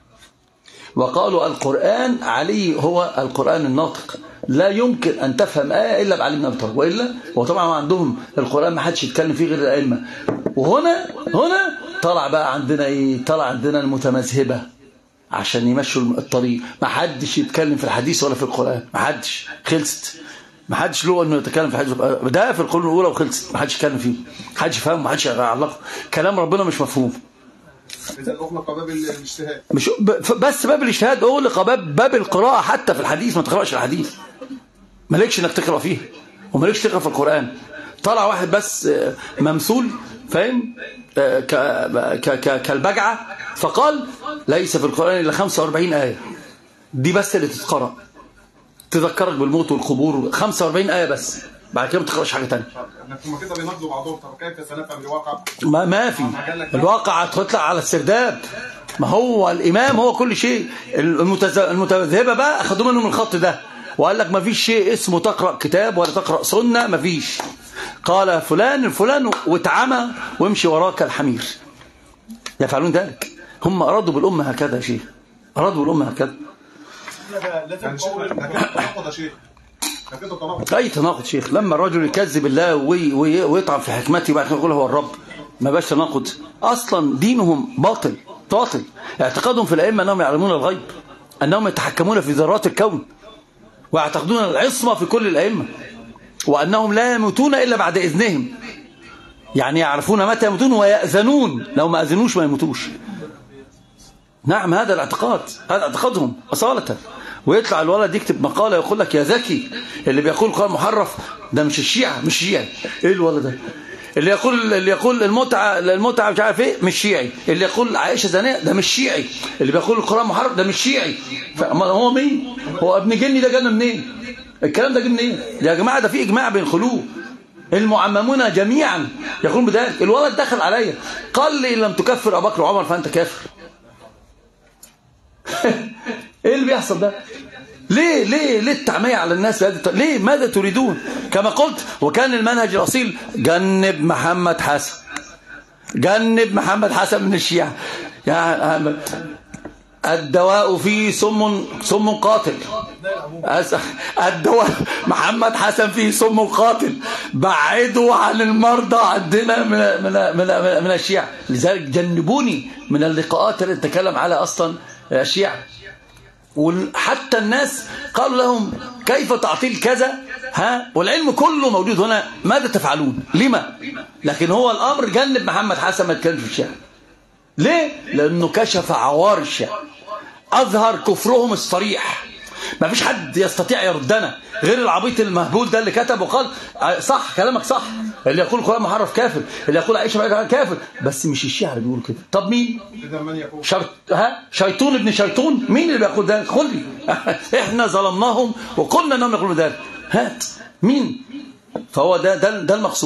Speaker 1: وقالوا القرآن علي هو القرآن الناطق لا يمكن أن تفهم آية إلا بعلي بن أبي طالب وإلا هو طبعا عندهم القرآن ما حدش يتكلم فيه غير الأئمة وهنا هنا طلع بقى عندنا إيه طلع عندنا المتمذهبة عشان يمشوا الطريق ما حدش يتكلم في الحديث ولا في القرآن ما حدش خلصت ما حدش له انه يتكلم في الحديث ده في القرون الاولى وخلصت ما حدش يتكلم فيه ما حدش يفهم ما حدش يعلقه كلام ربنا مش مفهوم
Speaker 2: اذا اغلق باب الاجتهاد
Speaker 1: مش ب- بس باب الاجتهاد اغلق باب باب القراءه حتى في الحديث ما تقراش الحديث مالكش انك تقرا فيه ومالكش تقرا في القران طلع واحد بس آه، ممثول فاهم آه، ك- ك- ك- كالبجعه فقال ليس في القران الا 45 ايه دي بس اللي تتقرا تذكرك بالموت والقبور 45 ايه بس بعد كده ما تقراش حاجه ثانيه
Speaker 2: هم كده بيناقضوا بعضهم طب كيف سنفهم الواقع؟
Speaker 1: ما ما في الواقع هتطلع على السرداب ما هو الإمام هو كل شيء المتز- المتذهبة بقى أخذوا منه من الخط ده وقال لك ما فيش شيء اسمه تقرأ كتاب ولا تقرأ سنة ما فيش قال فلان الفلان واتعمى وامشي وراك الحمير يفعلون ذلك هم أرادوا بالأمة هكذا يا شيخ أرادوا بالأمة هكذا
Speaker 2: يعني شيخ ده كده تناقض يا شيخ ده كده تناقض
Speaker 1: أي تناقض شيخ لما الرجل يكذب الله وي وي ويطعن في حكمته وبعد كده يقول هو الرب ما باش تناقض أصلا دينهم باطل باطل اعتقادهم في الأئمة أنهم يعلمون الغيب أنهم يتحكمون في ذرات الكون ويعتقدون العصمة في كل الأئمة وأنهم لا يموتون إلا بعد إذنهم يعني يعرفون متى يموتون ويأذنون لو ما أذنوش ما يموتوش نعم هذا الاعتقاد هذا اعتقادهم أصالة ويطلع الولد يكتب مقالة يقول لك يا ذكي اللي بيقول القرآن محرف ده مش الشيعة مش شيعي ايه الولد ده اللي يقول اللي يقول المتعة المتعة مش عارف ايه مش شيعي اللي يقول عائشة زانية ده مش شيعي اللي بيقول القرآن محرف ده مش شيعي فما هو مين هو ابن جني ده جانا منين الكلام ده جه منين يا جماعة ده في اجماع بين خلوه المعممون جميعا يقولون بذلك الولد دخل عليا قال لي إن لم تكفر أبو بكر وعمر فأنت كافر ايه اللي بيحصل ده ليه ليه ليه التعمية على الناس بهذه الطريقة؟ ليه ماذا تريدون كما قلت وكان المنهج الأصيل جنب محمد حسن جنب محمد حسن من الشيعة يعني الدواء فيه سم سم قاتل أس- الدواء محمد حسن فيه سم قاتل بعدوا عن المرضى عندنا من من من من الشيعة لذلك جنبوني من اللقاءات التي تتكلم على اصلا الشيعة وحتى الناس قالوا لهم كيف تعطيل كذا ها والعلم كله موجود هنا ماذا تفعلون لما لكن هو الامر جنب محمد حسن ما يتكلمش في الشيعة ليه لانه كشف عوار الشيعة اظهر كفرهم الصريح ما فيش حد يستطيع يردنا غير العبيط المهبول ده اللي كتب وقال آه، صح كلامك صح اللي يقول القرآن محرف كافر اللي يقول عائشة بقى كافر بس مش الشيعة اللي بيقولوا كده طب مين
Speaker 2: اذا من يقول
Speaker 1: شرط ها شيطون ابن شيطون مين اللي بيقول ذلك قل لي احنا ظلمناهم وقلنا انهم يقولوا ذلك هات مين فهو ده ده, ده المقصود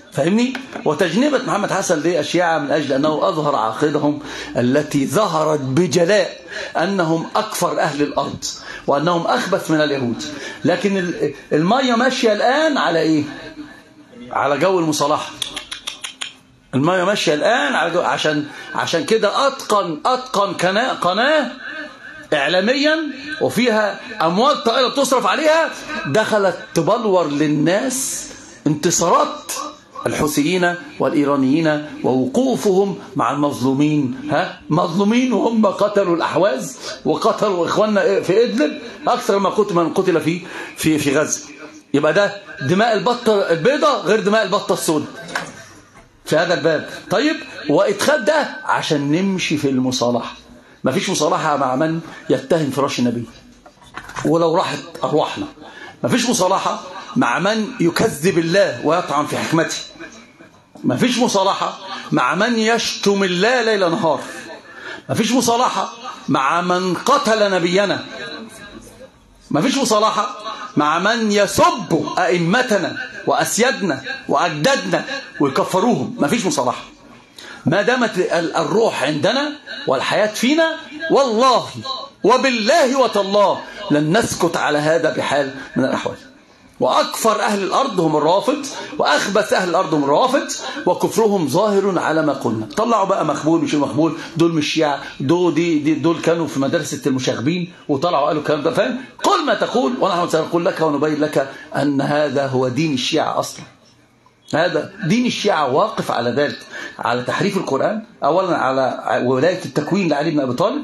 Speaker 1: فاهمني وتجنبة محمد حسن للشيعة من أجل أنه أظهر عقيدهم التي ظهرت بجلاء أنهم أكفر أهل الأرض وأنهم أخبث من اليهود لكن ال- المية ماشية الآن على إيه على جو المصالحة المية ماشية الآن على جو عشان عشان كده أتقن أتقن قناة قناة إعلاميا وفيها أموال طائلة بتصرف عليها دخلت تبلور للناس انتصارات الحوثيين والإيرانيين ووقوفهم مع المظلومين ها مظلومين وهم قتلوا الأحواز وقتلوا إخواننا في إدلب أكثر ما قتل من قتل في في في غزة يبقى ده دماء البطة البيضاء غير دماء البطة السوداء في هذا الباب طيب وإدخال ده عشان نمشي في المصالحة ما فيش مصالحة مع من يتهم فراش النبي ولو راحت أرواحنا ما فيش مصالحة مع من يكذب الله ويطعن في حكمته ما فيش مصالحة مع من يشتم الله ليل نهار ما فيش مصالحة مع من قتل نبينا ما فيش مصالحة مع من يسب أئمتنا وأسيادنا وأجدادنا ويكفروهم ما فيش مصالحة ما دامت ال- الروح عندنا والحياة فينا والله وبالله وتالله لن نسكت على هذا بحال من الأحوال وأكفر أهل الأرض هم الرافض وأخبث أهل الأرض هم الرافض وكفرهم ظاهر على ما قلنا طلعوا بقى مقبول مش مقبول دول مش شيعة دول, دي دي دول كانوا في مدرسة المشاغبين وطلعوا قالوا الكلام ده فاهم قل ما تقول ونحن سنقول لك ونبين لك أن هذا هو دين الشيعة أصلا هذا دين الشيعة واقف على ذلك على تحريف القرآن أولا على ولاية التكوين لعلي بن أبي طالب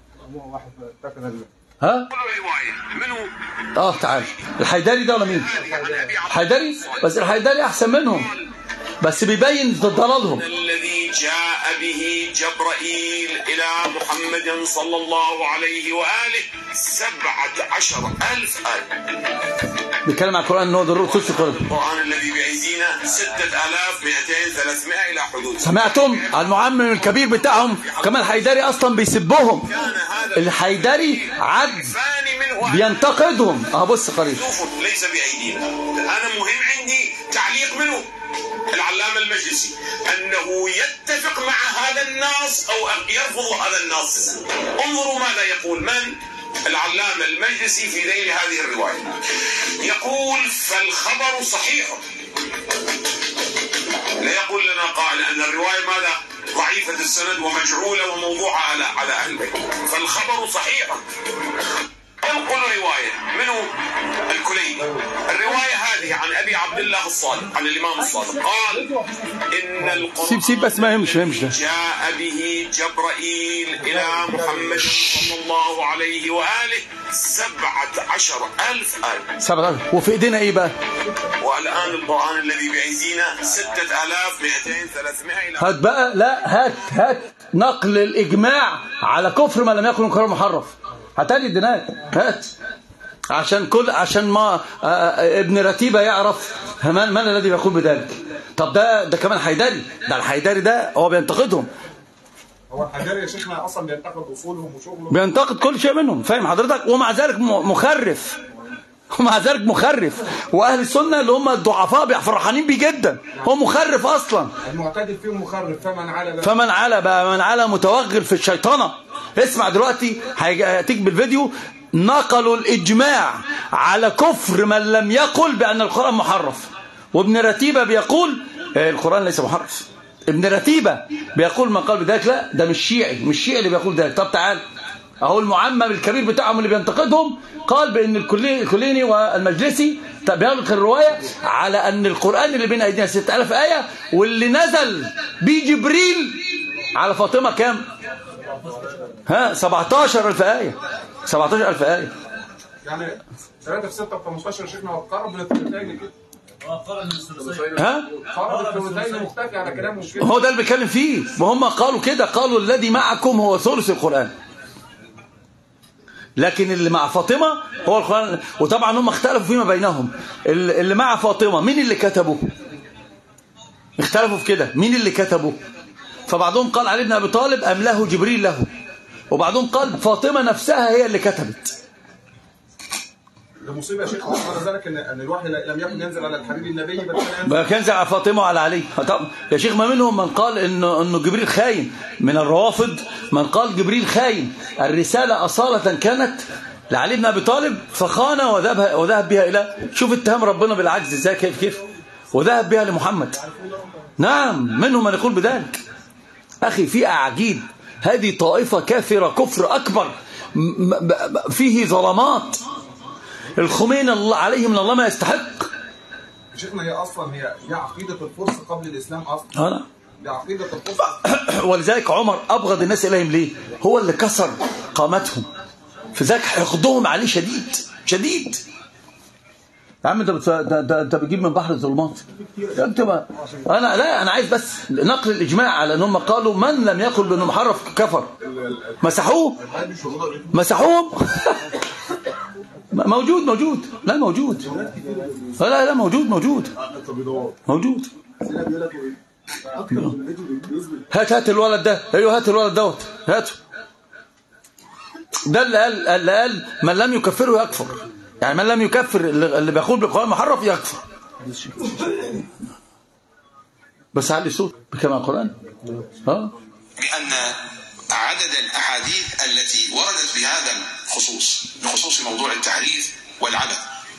Speaker 1: ها اه تعال الحيدري ده ولا مين الحيدري بس الحيدري احسن منهم بس بيبين ضلالهم
Speaker 6: الذي جاء به جبرائيل إلى محمد صلى الله عليه وآله سبعة عشر ألف آية
Speaker 1: بيتكلم على القرآن ان هو ضروري تفسر القرآن
Speaker 6: القرآن الذي بأيدينا ستة آلاف مئتين ثلاثمائة إلى حدود
Speaker 1: سمعتم على المعمم الكبير بتاعهم كمان الحيدري اصلا بيسبهم
Speaker 6: كان هذا
Speaker 1: الحيدري عد
Speaker 6: الثاني منه
Speaker 1: بينتقدهم اه بص قريب
Speaker 6: محذوف ليس بأيدينا أنا مهم عندي تعليق منه العلامة المجلسي أنه يتفق مع هذا النص أو يرفض هذا النص انظروا ماذا يقول من العلامة المجلسي في ذيل هذه الرواية يقول فالخبر صحيح لا يقول لنا قائل أن الرواية ماذا ضعيفة السند ومجعولة وموضوعة على على أهل البيت فالخبر صحيح ينقل رواية منه الكليني الرواية هذه عن أبي عبد الله الصادق عن الإمام الصادق قال إن القرآن
Speaker 1: سيب سيب بس ما يهمش ما يهمش ده
Speaker 6: جاء به جبرائيل إلى محمد صلى الله عليه وآله سبعة عشر ألف آية
Speaker 1: سبعة وفي ايدينا ايه بقى
Speaker 6: والآن القرآن الذي بأيدينا ستة آلاف مئتين ثلاثمائة إلى
Speaker 1: هات بقى لا هات هات نقل الإجماع على كفر ما لم يكن القرآن محرف هاتالي الدينات هات عشان كل عشان ما آه، آه، ابن رتيبة يعرف من, من الذي يقول بذلك طب ده ده كمان حيدري ده الحيدري ده هو بينتقدهم
Speaker 5: هو الحجاري يا شيخنا اصلا بينتقد اصولهم وشغلهم
Speaker 1: بينتقد كل شيء منهم فاهم حضرتك ومع ذلك م- مخرف ومع ذلك مخرف واهل السنه اللي هم الضعفاء بيبقوا فرحانين بيه جدا هو مخرف اصلا
Speaker 5: المعتدل فيهم مخرف فمن على بقى
Speaker 1: فمن على بقى من على متوغل في الشيطنة اسمع دلوقتي هيجيك بالفيديو نقلوا الإجماع على كفر من لم يقل بأن القرآن محرف وابن رتيبة بيقول آه، القرآن ليس محرف ابن رتيبة بيقول ما قال بذلك لا ده مش شيعي مش شيعي اللي بيقول ذلك طب تعال اهو المعمم الكبير بتاعهم اللي بينتقدهم قال بان الكلي- الكليني والمجلسي بيغلق الروايه على ان القران اللي بين ايدينا 6000 ايه واللي نزل بيه جبريل على فاطمه كام ها 17000 ايه 17000 ايه
Speaker 5: يعني 3 في 6 ب 15 شيخنا هو قرب للثلثين كده
Speaker 1: ها
Speaker 5: قرب للثلثين مختفي على كلامه كده
Speaker 1: هو ده اللي بيتكلم فيه وهم قالوا كده قالوا الذي معكم هو ثلث القرآن لكن اللي مع فاطمة هو القرآن وطبعا هم اختلفوا فيما بينهم اللي اللي مع فاطمة مين اللي كتبه اختلفوا في كده مين اللي كتبه فبعضهم قال علي بن أبي طالب أمله جبريل له وبعضهم قال فاطمة نفسها هي اللي كتبت
Speaker 5: ده مصيبه يا شيخ معنى ذلك ان ان الوحي لم يكن ينزل على الحبيب النبي بل كان ينزل
Speaker 1: ما كان على فاطمه وعلى علي طب يا شيخ ما منهم من قال انه انه جبريل خاين من الروافض من قال جبريل خاين الرساله اصاله كانت لعلي بن ابي طالب فخان وذهب وذهب بها الى شوف اتهام ربنا بالعجز ازاي كيف كيف وذهب بها لمحمد نعم منهم من يقول بذلك اخي في اعاجيب هذه طائفه كافره كفر اكبر م- م- م- فيه ظلمات الخمين الله عليه من الله ما يستحق
Speaker 5: شيخنا هي اصلا هي هي عقيده الفرس قبل الاسلام اصلا
Speaker 1: أنا
Speaker 5: دي عقيده الفرس
Speaker 1: ولذلك عمر أبغض الناس إليهم ليه هو اللي كسر قامتهم فذلك حقدهم عليه شديد شديد يا عم انت بت... ده- ده- انت بتجيب من بحر الظلمات يا انت ما... انا لا انا عايز بس نقل الاجماع على ان هم قالوا من لم يقل بانه محرف كفر مسحوه مسحوهم موجود موجود لا موجود لا لا موجود موجود موجود هات هات الولد ده ايوه هات الولد دوت هاته ده اللي قال اللي قال من لم يكفره يكفر يعني من لم يكفر اللي اللي بيقول بالقران محرف يكفر بس علي صوت بكلام القران اه
Speaker 6: بأن عدد الأحاديث التي وردت بهذا الخصوص بخصوص موضوع التحريف والعبث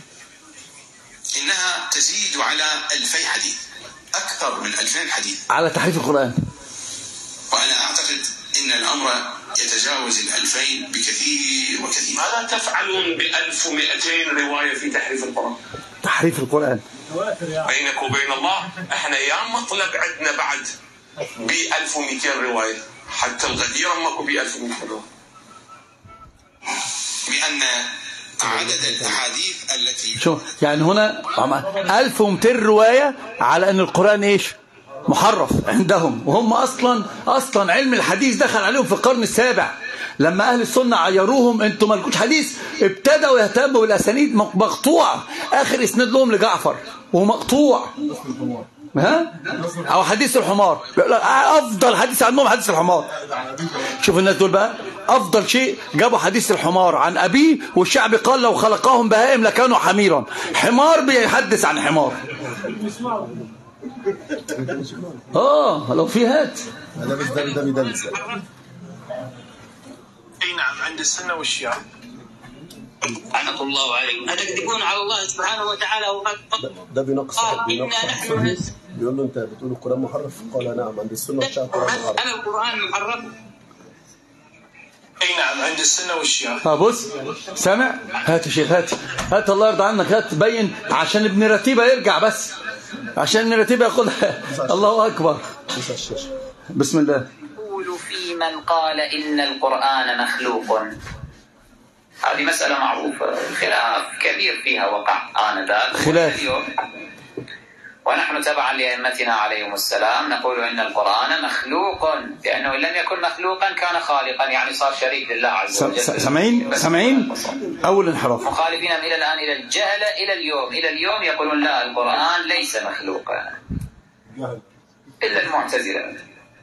Speaker 6: إنها تزيد على ألفي حديث أكثر من ألفين حديث
Speaker 1: على تحريف القران
Speaker 6: وأنا أعتقد أن الأمر يتجاوز الألفين بكثير وكثير ماذا تفعلون بألف ومئتين رواية في تحريف القرآن
Speaker 1: تحريف القران
Speaker 6: بينك وبين الله احنا يا مطلب عندنا بعد ب 1200 روايه حتى الغدير ماكو ب 1200 روايه بان عدد الاحاديث التي
Speaker 1: شوف يعني هنا عم- 1200 روايه على ان القران ايش محرف عندهم وهم اصلا اصلا علم الحديث دخل عليهم في القرن السابع لما اهل السنه عيروهم انتم مالكوش حديث ابتدوا يهتموا بالاسانيد مقطوعه اخر اسناد لهم لجعفر ومقطوع ها او حديث الحمار بيقول لك افضل حديث عنهم حديث الحمار شوف الناس دول بقى افضل شيء جابوا حديث الحمار عن ابيه والشعب قال لو خلقهم بهائم لكانوا حميرا حمار بيحدث عن حمار اه لو في هات
Speaker 2: ده بس ده ده بيدلس
Speaker 6: اي نعم عند السنه والشيعه
Speaker 7: لعنة الله عليكم أتكذبون على الله سبحانه وتعالى وقد
Speaker 2: ده بينقص
Speaker 7: قال
Speaker 2: بينقص
Speaker 7: إنا نحن نزل
Speaker 2: بيقول له انت بتقول القران محرف قال نعم عند السنه والشيعه القران محرف
Speaker 7: أنا القرآن محرف
Speaker 6: اي نعم عند السنه والشيعه
Speaker 1: اه بص سامع هات يا شيخ هات هات الله يرضى عنك هات بين عشان ابن رتيبه يرجع بس عشان ابن رتيبه ياخدها الله اكبر
Speaker 2: بص على الشاشه
Speaker 1: بسم الله
Speaker 8: يقول في من قال إن القرآن مخلوق هذه مسألة معروفة خلاف كبير فيها وقع آنذاك
Speaker 1: خلاف.
Speaker 8: اليوم ونحن تبعا لأئمتنا عليهم السلام نقول إن القرآن مخلوق لأنه إن لم يكن مخلوقا كان خالقا يعني صار شريك لله عز
Speaker 1: س-
Speaker 8: وجل
Speaker 1: س- سامعين سامعين اول انحراف
Speaker 8: مخالفين إلى الآن إلى الجهل إلى اليوم إلى اليوم يقولون لا القرآن ليس مخلوقا إلا المعتزلة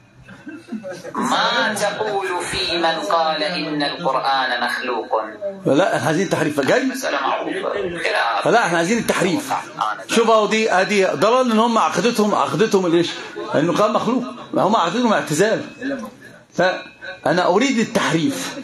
Speaker 8: ما تقول في من قال إن القرآن مخلوق
Speaker 1: لا احنا عايزين تحريف جاي
Speaker 8: مسألة معروفة خلاف
Speaker 1: فلا احنا عايزين التحريف شوف اهو دي ادي ضلال ان هم عقيدتهم عقيدتهم الايش انه كان مخلوق هم عقيدتهم اعتزال فانا اريد التحريف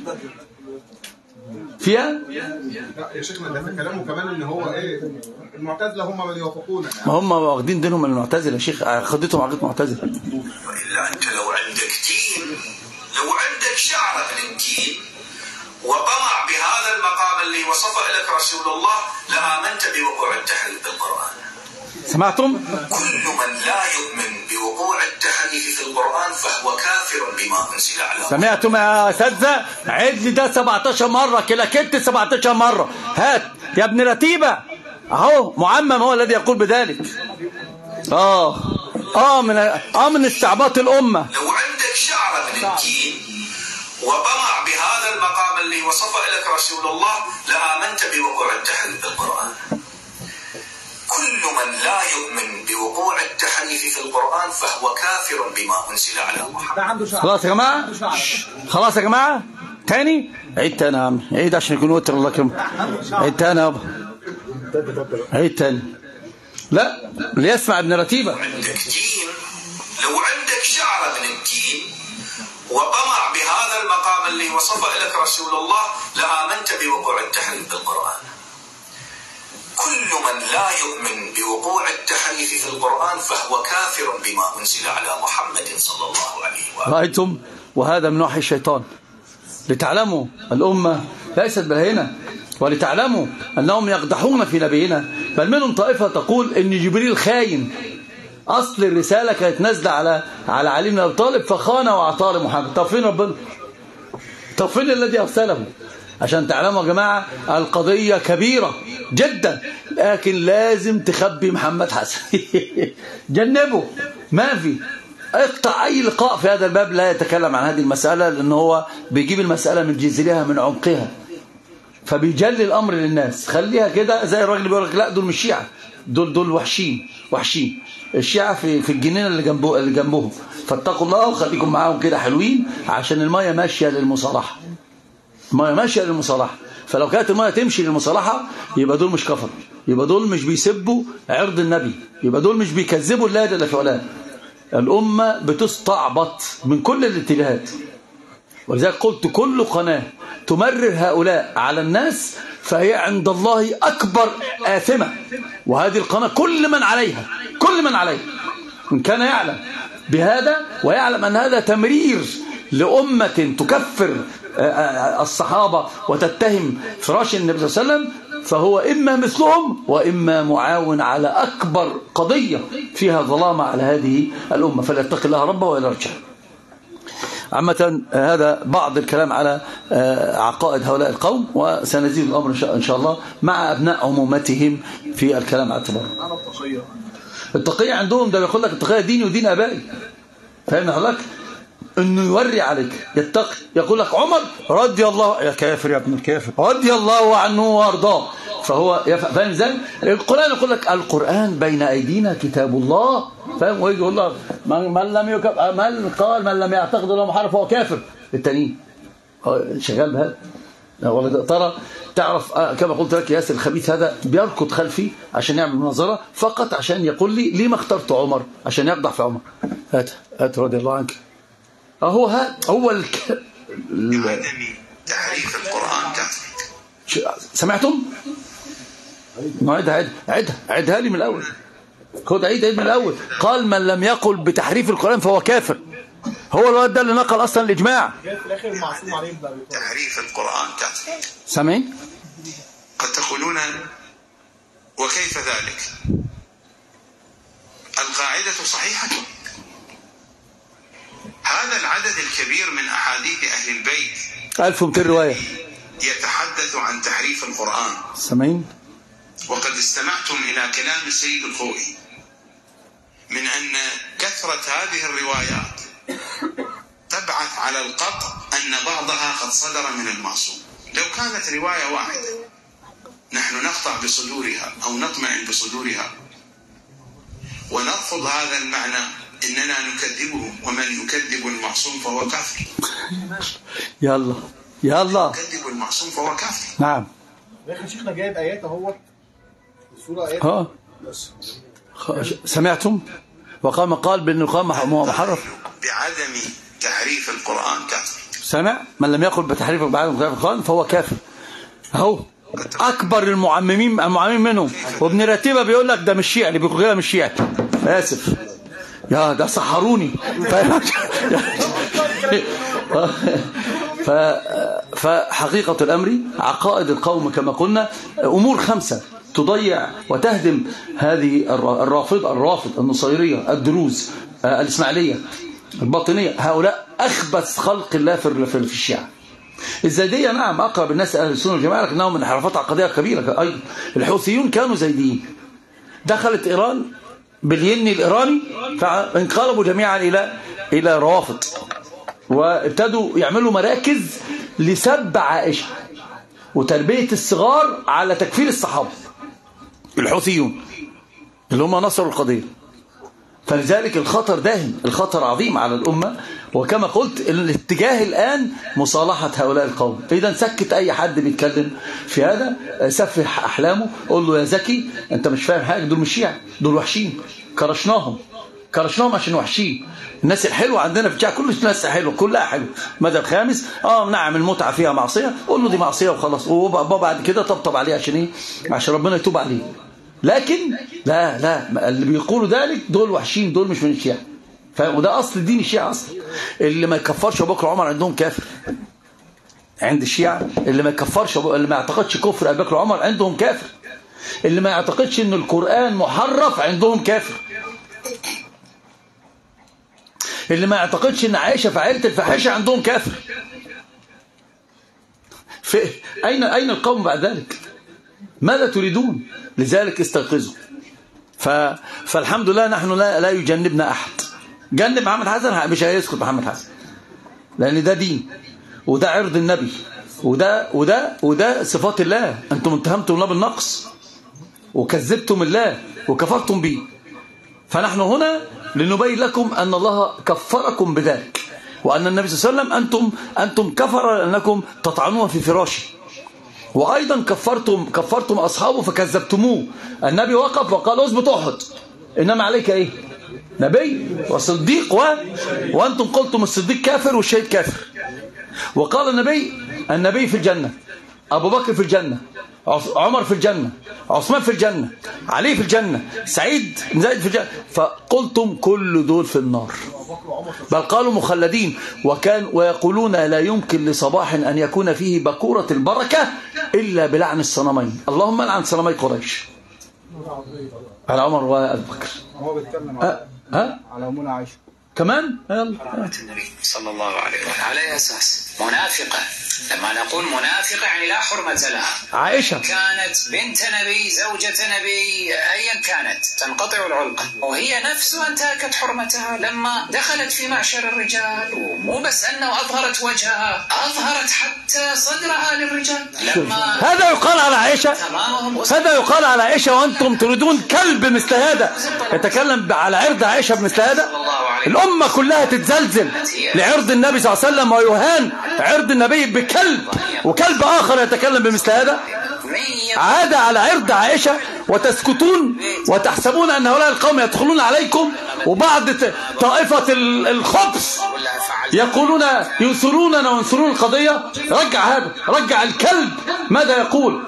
Speaker 1: فيها
Speaker 5: لا يا شيخنا ده في كلامه كمان ان هو ايه المعتزله هم من يوافقون
Speaker 1: ما هم واخدين دينهم من المعتزله يا شيخ عقيدتهم عقيده معتزله
Speaker 6: الا انت لو عندك دين لو عندك شعره من الدين وطمع بهذا المقام اللي وصفه لك رسول الله لامنت بوقوع التحريف بالقران
Speaker 1: سمعتم
Speaker 6: كل من لا يؤمن بوقوع التحريف في القرآن فهو كافر بما أنزل على
Speaker 1: سمعتم يا اساتذه عيد لي ده 17 مره كده كنت 17 مره هات يا ابن رتيبه اهو معمم هو الذي يقول بذلك اه اه من اه من استعباط الامه
Speaker 6: لو عندك شعرة من الدين وطمع بهذا المقام اللي وصفه لك رسول الله لآمنت بوقوع التحريف بالقرآن كل من لا يؤمن بوقوع التحريف في القرآن فهو كافر بما أنزل على محمد
Speaker 5: ده عنده شعر
Speaker 1: خلاص يا جماعه خلاص يا جماعه تاني عيد تاني يا عم عيد عشان يكون وتر الله يكرمك عيد تاني يابا عيد تاني لا ليسمع ابن رتيبة
Speaker 9: عندك دين لو عندك شعرة من الدين وقمع بهذا المقام اللي وصفه لك رسول الله لآمنت بوقوع التحريف بالقرآن كل من لا يؤمن بوقوع التحريف في القرآن فهو كافر بما أنزل على محمد صلى الله عليه وآله
Speaker 1: رأيتم وهذا من وحي الشيطان لتعلموا الأمة ليست بالهينة ولتعلموا أنهم يقدحون في نبينا بل منهم طائفة تقول إن جبريل خاين أصل الرسالة كانت نازلة على على علي بن أبي طالب فخان وأعطاه لمحمد طب فين ربنا؟ طب فين الذي أرسله؟ عشان تعلموا يا جماعة القضية كبيرة جدا لكن لازم تخبي محمد حسن جنبه ما في اقطع أي لقاء في هذا الباب لا يتكلم عن هذه المسألة لأن هو بيجيب المسألة من جذرها من عمقها فبيجلي الأمر للناس خليها كده زي الراجل اللي بيقول لك لا دول مش شيعة دول دول وحشين وحشين الشيعة في في الجنينة اللي جنبه اللي جنبهم فاتقوا الله وخليكم معاهم كده حلوين عشان المية ماشية للمصالحة المية ماشية للمصالحة فلو كانت المية تمشي للمصالحة يبقى دول مش كفر يبقى دول مش بيسبوا عرض النبي يبقى دول مش بيكذبوا الله جل في علاه الأمة بتستعبط من كل الاتجاهات ولذلك قلت كل قناة تمرر هؤلاء على الناس فهي عند الله أكبر آثمة وهذه القناة كل من عليها كل من عليها إن كان يعلم بهذا ويعلم أن هذا تمرير لأمة تكفر الصحابة وتتهم فراش النبي صلى الله عليه وسلم فهو إما مثلهم وإما معاون على أكبر قضية فيها ظلامة على هذه الأمة فليتق الله ربه ويرجع عامة هذا بعض الكلام على عقائد هؤلاء القوم وسنزيد الأمر إن شاء الله مع أبناء عمومتهم في الكلام على التبرع
Speaker 5: أنا التقية
Speaker 1: التقية عندهم ده بيقول لك التقية ديني ودين أبائي فاهمني حضرتك انه يوري عليك يتقي يقول لك عمر رضي الله يا كافر يا ابن الكافر رضي الله عنه وارضاه فهو فاهم ازاي القران يقول لك القران بين ايدينا كتاب الله فاهم ويجي يقول لك من, من لم يكب من قال من لم يعتقد الله محرف فهو كافر التانيين شغال بهذا والله ترى تعرف كما قلت لك ياسر الخبيث هذا بيركض خلفي عشان يعمل مناظره فقط عشان يقول لي ليه ما اخترت عمر عشان يقدح في عمر هات هات رضي الله عنك هو ها هو الك...
Speaker 9: بعدم تحريف القرآن كافر
Speaker 1: سمعتم؟ نعيدها عيدها عيدها عيدها لي من الأول خد عيد عيد من الأول قال من لم يقل بتحريف القرآن فهو كافر هو الواد ده اللي نقل أصلا الإجماع
Speaker 3: في الآخر معصوم عليه بقى
Speaker 9: تحريف القرآن كافر
Speaker 1: سامعين؟
Speaker 9: قد تقولون وكيف ذلك القاعدة صحيحة هذا العدد الكبير من أحاديث أهل البيت
Speaker 1: 1200 رواية
Speaker 9: يتحدث عن تحريف القرآن
Speaker 1: سامعين؟
Speaker 9: وقد استمعتم إلى كلام السيد الخوئي من أن كثرة هذه الروايات تبعث على القطع أن بعضها قد صدر من المعصوم لو كانت رواية واحدة نحن نقطع بصدورها أو نطمئن بصدورها ونرفض هذا المعنى إننا نكذبه ومن يكذب المعصوم فهو كافر
Speaker 1: يلا يلا
Speaker 9: يكذب المعصوم فهو كافر
Speaker 1: نعم
Speaker 3: يا اخي شيخنا جايب ايات اهوت الصوره ايات
Speaker 1: ها خ- سمعتم وقام قال بأنه قام محرف
Speaker 9: بعدم تحريف القرآن كافر
Speaker 1: سمع من لم يقل بتحريف بعد مخالف القرآن فهو كافر اهو اكبر المعممين المعممين منهم وابن رتيبه بيقول لك ده مش شيعي اللي بيقول كده مش شيعي اسف يا ده سحروني ف... ف... فحقيقة الأمر عقائد القوم كما قلنا أمور خمسة تضيع وتهدم هذه الر- الرافض الرافض النصيرية الدروز آه، الإسماعيلية الباطنية هؤلاء أخبث خلق الله في في في الشيعة الزيدية نعم أقرب الناس أهل السنة والجماعة لكنهم من انحرافات عقدية كبيرة أيضا الحوثيون كانوا زيديين دخلت إيران باليني الإيراني فانقلبوا جميعا إلى إلى روافض وابتدوا يعملوا مراكز لسب عائشة وتربية الصغار على تكفير الصحابة الحوثيون اللي هم نصروا القضية فلذلك الخطر داهم الخطر عظيم على الأمة وكما قلت الاتجاه الآن مصالحة هؤلاء القوم إذا سكت أي حد بيتكلم في هذا سفح أحلامه قول له يا زكي أنت مش فاهم حاجة دول مش شيعة دول وحشين كرشناهم كرشناهم عشان وحشين الناس الحلوة عندنا في الشيعة كل الناس حلوة كلها حلوة ماذا الخامس اه نعم المتعة فيها معصية قول له دي معصية وخلاص وبعد كده طبطب عليه عشان ايه عشان ربنا يتوب عليه لكن لا لا اللي بيقولوا ذلك دول وحشين دول مش من الشيعة وده أصل دين الشيعة أصلا اللي ما يكفرش أبو بكر وعمر عندهم كافر عند الشيعة اللي ما يكفرش اللي ما يعتقدش كفر أبو بكر وعمر عندهم كافر اللي ما يعتقدش ان القرآن محرف عندهم كافر اللي ما يعتقدش ان عائشة فعلت الفاحشة عندهم كافر في أين أين القوم بعد ذلك ماذا تريدون لذلك استيقظوا ف... فالحمد لله نحن لا, لا يجنبنا أحد جنب محمد حسن مش هيسكت محمد حسن لأن ده دين وده عرض النبي وده وده وده صفات الله أنتم اتهمتم الله بالنقص وكذبتم الله وكفرتم به فنحن هنا لنبين لكم أن الله كفركم بذلك وأن النبي صلى الله عليه وسلم أنتم, أنتم كفر لأنكم تطعنون في فراشه وأيضا كفرتم, كفرتم أصحابه فكذبتموه النبي وقف وقال اثبت أحد إنما عليك إيه نبي وصديق و... وأنتم قلتم الصديق كافر والشهيد كافر وقال النبي النبي في الجنة أبو بكر في الجنة عمر في الجنة عثمان في الجنة علي في الجنة سعيد بن زيد في الجنة فقلتم كل دول في النار بل قالوا مخلدين وكان ويقولون لا يمكن لصباح أن يكون فيه بكورة البركة إلا بلعن الصنمين اللهم لعن صنمي قريش على عمر وأبي بكر
Speaker 3: هو بيتكلم
Speaker 1: أه؟ أه؟
Speaker 3: على منى عائشه
Speaker 1: كمان يلا
Speaker 8: النبي صلى الله عليه وسلم على أي أساس منافقة لما نقول منافقة يعني لا حرمة لها
Speaker 1: عائشة
Speaker 8: كانت بنت نبي زوجة نبي أيا كانت تنقطع العلقة وهي نفسها انتهكت حرمتها لما دخلت في معشر الرجال ومو بس أنه أظهرت وجهها أظهرت حتى صدرها للرجال لما
Speaker 1: هذا يقال على عائشة
Speaker 8: تمامهم
Speaker 1: هذا يقال على عائشة وأنتم تريدون كلب مثل هذا يتكلم على عرض عائشة بمثل هذا الأمة كلها تتزلزل لعرض النبي صلى الله عليه وسلم ويهان عرض النبي بكلب وكلب آخر يتكلم بمثل هذا عاد على عرض عائشة وتسكتون وتحسبون أن هؤلاء القوم يدخلون عليكم وبعض طائفة الخبث يقولون ينصروننا وينصرون القضية رجع هذا رجع الكلب ماذا يقول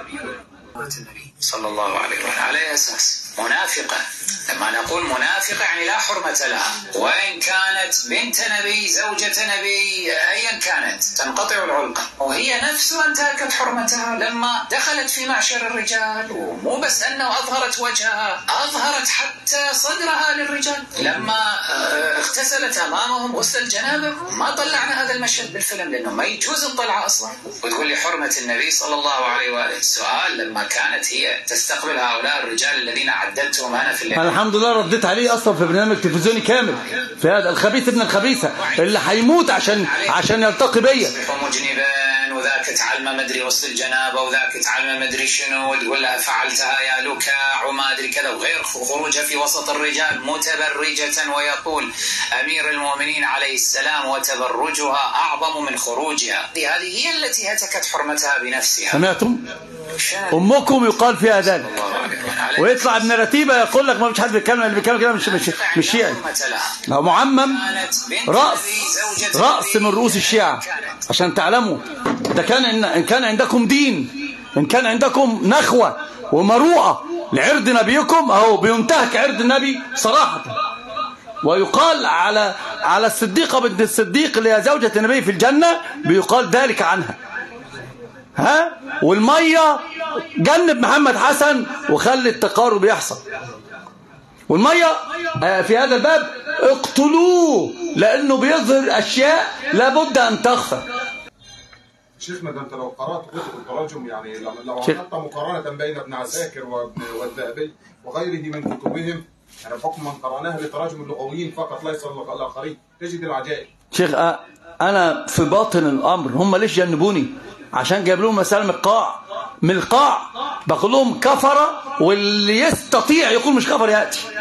Speaker 8: صلى الله عليه وسلم على أي أساس منافقة لما نقول منافقة يعني لا حرمة لها وإن كانت بنت نبي زوجة نبي أيا كانت تنقطع العلقة وهي نفسها انتهكت حرمتها لما دخلت في معشر الرجال ومو بس أنه أظهرت وجهها أظهرت حتى صدرها للرجال لما آه، اغتسلت أمامهم غسل الجنابة ما طلعنا هذا المشهد بالفيلم لأنه ما يجوز الطلعة أصلا وتقول لي حرمة النبي صلى الله عليه وآله السؤال لما كانت هي تستقبل هؤلاء الرجال الذين عددتهم أنا في الليل
Speaker 1: الحمد لله رديت عليه اصلا في برنامج تلفزيوني كامل في هذا الخبيث ابن الخبيثه اللي هيموت عشان عشان يلتقي بيا
Speaker 8: مجنبا وذاك تعلم مدري وسط الجنابه وذاك تعلم مدري شنو وتقول لها فعلتها يا لكاع وما ادري كذا وغير خروجها في وسط الرجال متبرجه ويقول امير المؤمنين عليه السلام وتبرجها اعظم من خروجها هذه هي التي هتكت حرمتها بنفسها
Speaker 1: سمعتم امكم يقال فيها ذلك ويطلع ابن رتيبه يقول لك ما فيش حد بيتكلم اللي بيتكلم كده مش مش مش شيعي هو معمم راس راس من رؤوس الشيعه عشان تعلموا ده كان ان إن كان عندكم دين ان كان عندكم نخوه ومروءه لعرض نبيكم اهو بينتهك عرض النبي صراحه ويقال على على الصديقه بنت الصديق اللي هي زوجة النبي في الجنة بيقال ذلك عنها ها والمية جنب محمد حسن وخلي التقارب يحصل والمية آه، في هذا الباب اقتلوه لأنه بيظهر أشياء لابد أن تخفى
Speaker 3: شيخنا ده انت لو قرات كتب التراجم يعني لو لو
Speaker 1: شيخ.
Speaker 3: عملت مقارنه بين ابن عساكر وابن والذهبي وغيره من كتبهم يعني بحكم من قراناها لتراجم اللغويين فقط ليس الاخرين تجد العجائب
Speaker 1: شيخ آه، أنا في باطن الأمر هم ليش جنبوني عشان جايب لهم مسألة من القاع من القاع بقول لهم كفر واللي يستطيع يقول مش كفر يأتي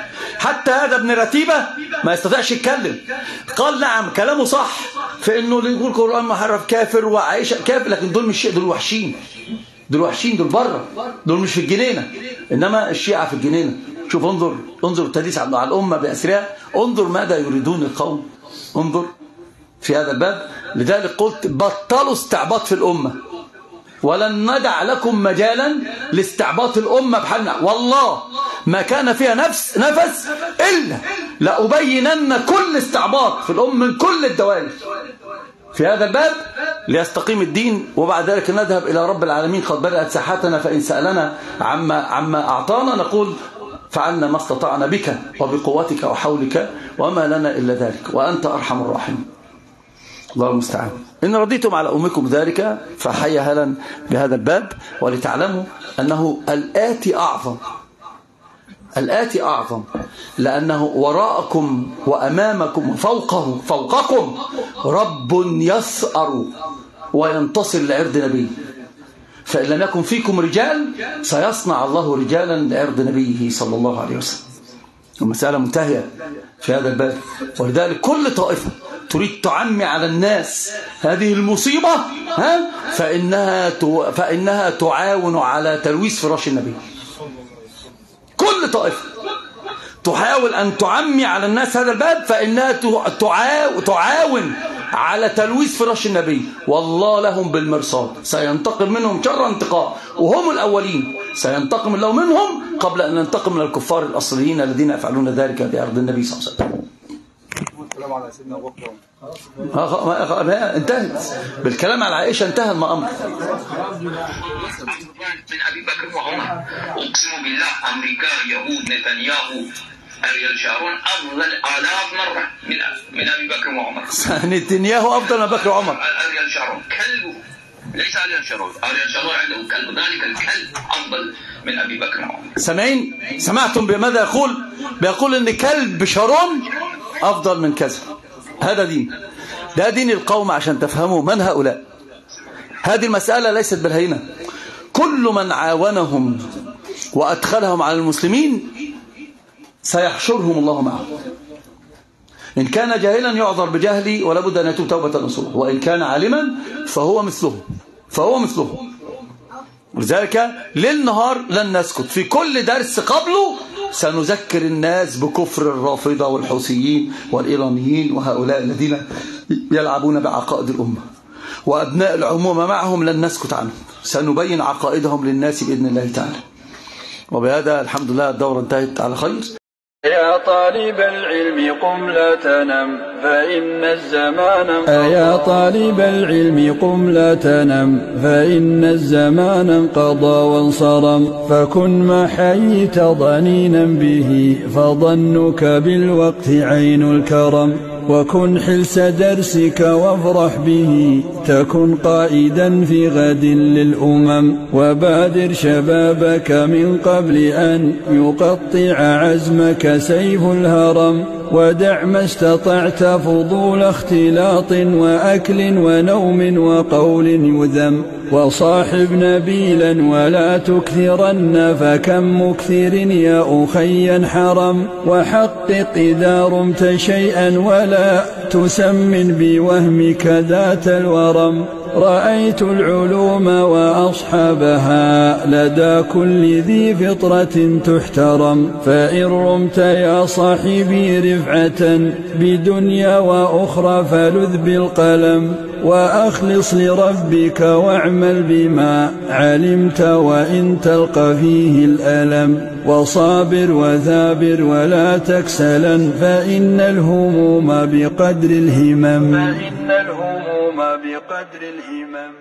Speaker 1: حتى هذا ابن رتيبة ما يستطيعش يتكلم قال نعم كلامه صح في انه اللي يقول القرآن محرف كافر وعائشة كافر لكن دول مش دول وحشين دول وحشين دول بره دول مش في الجنينة انما الشيعة في الجنينة شوف انظر انظر التدليس على الأمة بأسرها انظر ماذا يريدون القوم انظر في هذا الباب لذلك قلت بطلوا استعباط في الأمة ولن ندع لكم مجالا لاستعباط الأمة بحالنا والله ما كان فيها نفس نفس إلا لأبينن كل استعباط في الأمة من كل الدوائر في هذا الباب ليستقيم الدين وبعد ذلك نذهب إلى رب العالمين قد بدأت ساحتنا فإن سألنا عما, عما أعطانا نقول فعلنا ما استطعنا بك وبقوتك وحولك وما لنا إلا ذلك وأنت أرحم الراحمين الله المستعان إن رضيتم على أمكم ذلك فحي هلا بهذا الباب ولتعلموا أنه الآتي أعظم الآتي أعظم لأنه وراءكم وأمامكم وفوقه فوقكم رب يسأر وينتصر لعرض نبيه فإن لم يكن فيكم رجال سيصنع الله رجالا لعرض نبيه صلى الله عليه وسلم المسألة منتهية في هذا الباب ولذلك كل طائفة تريد تعمي على الناس هذه المصيبة ها فإنها فإنها تعاون على تلويث فراش النبي كل طائفة تحاول أن تعمي على الناس هذا الباب فإنها تعاون على تلويث فراش النبي والله لهم بالمرصاد سينتقم منهم شر انتقام وهم الأولين سينتقم الله منهم قبل أن ينتقم من الكفار الأصليين الذين يفعلون ذلك في أرض النبي صلى الله عليه وسلم
Speaker 5: الكلام على سيدنا ابو بكر
Speaker 1: انتهت بالكلام على عائشة انتهى الأمر
Speaker 10: من أبي بكر وعمر أقسم بالله أمريكا يهود نتنياهو أريال شارون أفضل آلاف مرة من من أبي بكر وعمر
Speaker 1: نتنياهو أفضل من بكر وعمر
Speaker 10: أريال شارون كلبه ليس أريال شارون أريال شارون عنده كلب ذلك الكلب أفضل من أبي بكر وعمر
Speaker 1: سامعين سمعتم بماذا يقول بيقول ان كلب شارون أفضل من كذا هذا دين ده دين القوم عشان تفهموا من هؤلاء هذه المسألة ليست بالهينة كل من عاونهم وأدخلهم على المسلمين سيحشرهم الله معه إن كان جاهلا يعذر بجهلي ولا بد أن يتوب توبة نصوح وإن كان عالما فهو مثله فهو مثله لذلك للنهار لن نسكت في كل درس قبله سنذكر الناس بكفر الرافضة والحوثيين والإيرانيين وهؤلاء الذين يلعبون بعقائد الأمة وأبناء العمومة معهم لن نسكت عنهم سنبين عقائدهم للناس بإذن الله تعالى وبهذا الحمد لله الدورة انتهت على خير
Speaker 11: يا طالب العلم قم لا تنم فإن الزمان أيا طالب العلم قم لا تنم فإن الزمان انقضى وانصرم فكن ما حييت ضنينا به فظنك بالوقت عين الكرم وكن حلس درسك وافرح به تكن قائدا في غد للأمم وبادر شبابك من قبل أن يقطع عزمك سيف الهرم ودع ما استطعت فضول اختلاط وأكل ونوم وقول يذم وصاحب نبيلا ولا تكثرن فكم مكثر يا أخي حرم وحقق إذا رمت شيئا ولا تسمن بوهمك ذات الورم رأيت العلوم وأصحابها لدى كل ذي فطرة تحترم فإن رمت يا صاحبي رفعة بدنيا وأخرى فلذ بالقلم وأخلص لربك واعمل بما علمت وإن تلقى فيه الألم وصابر وثابر ولا تكسلا فإن الهموم بقدر الهمم فإن الهموم بقدر الهمم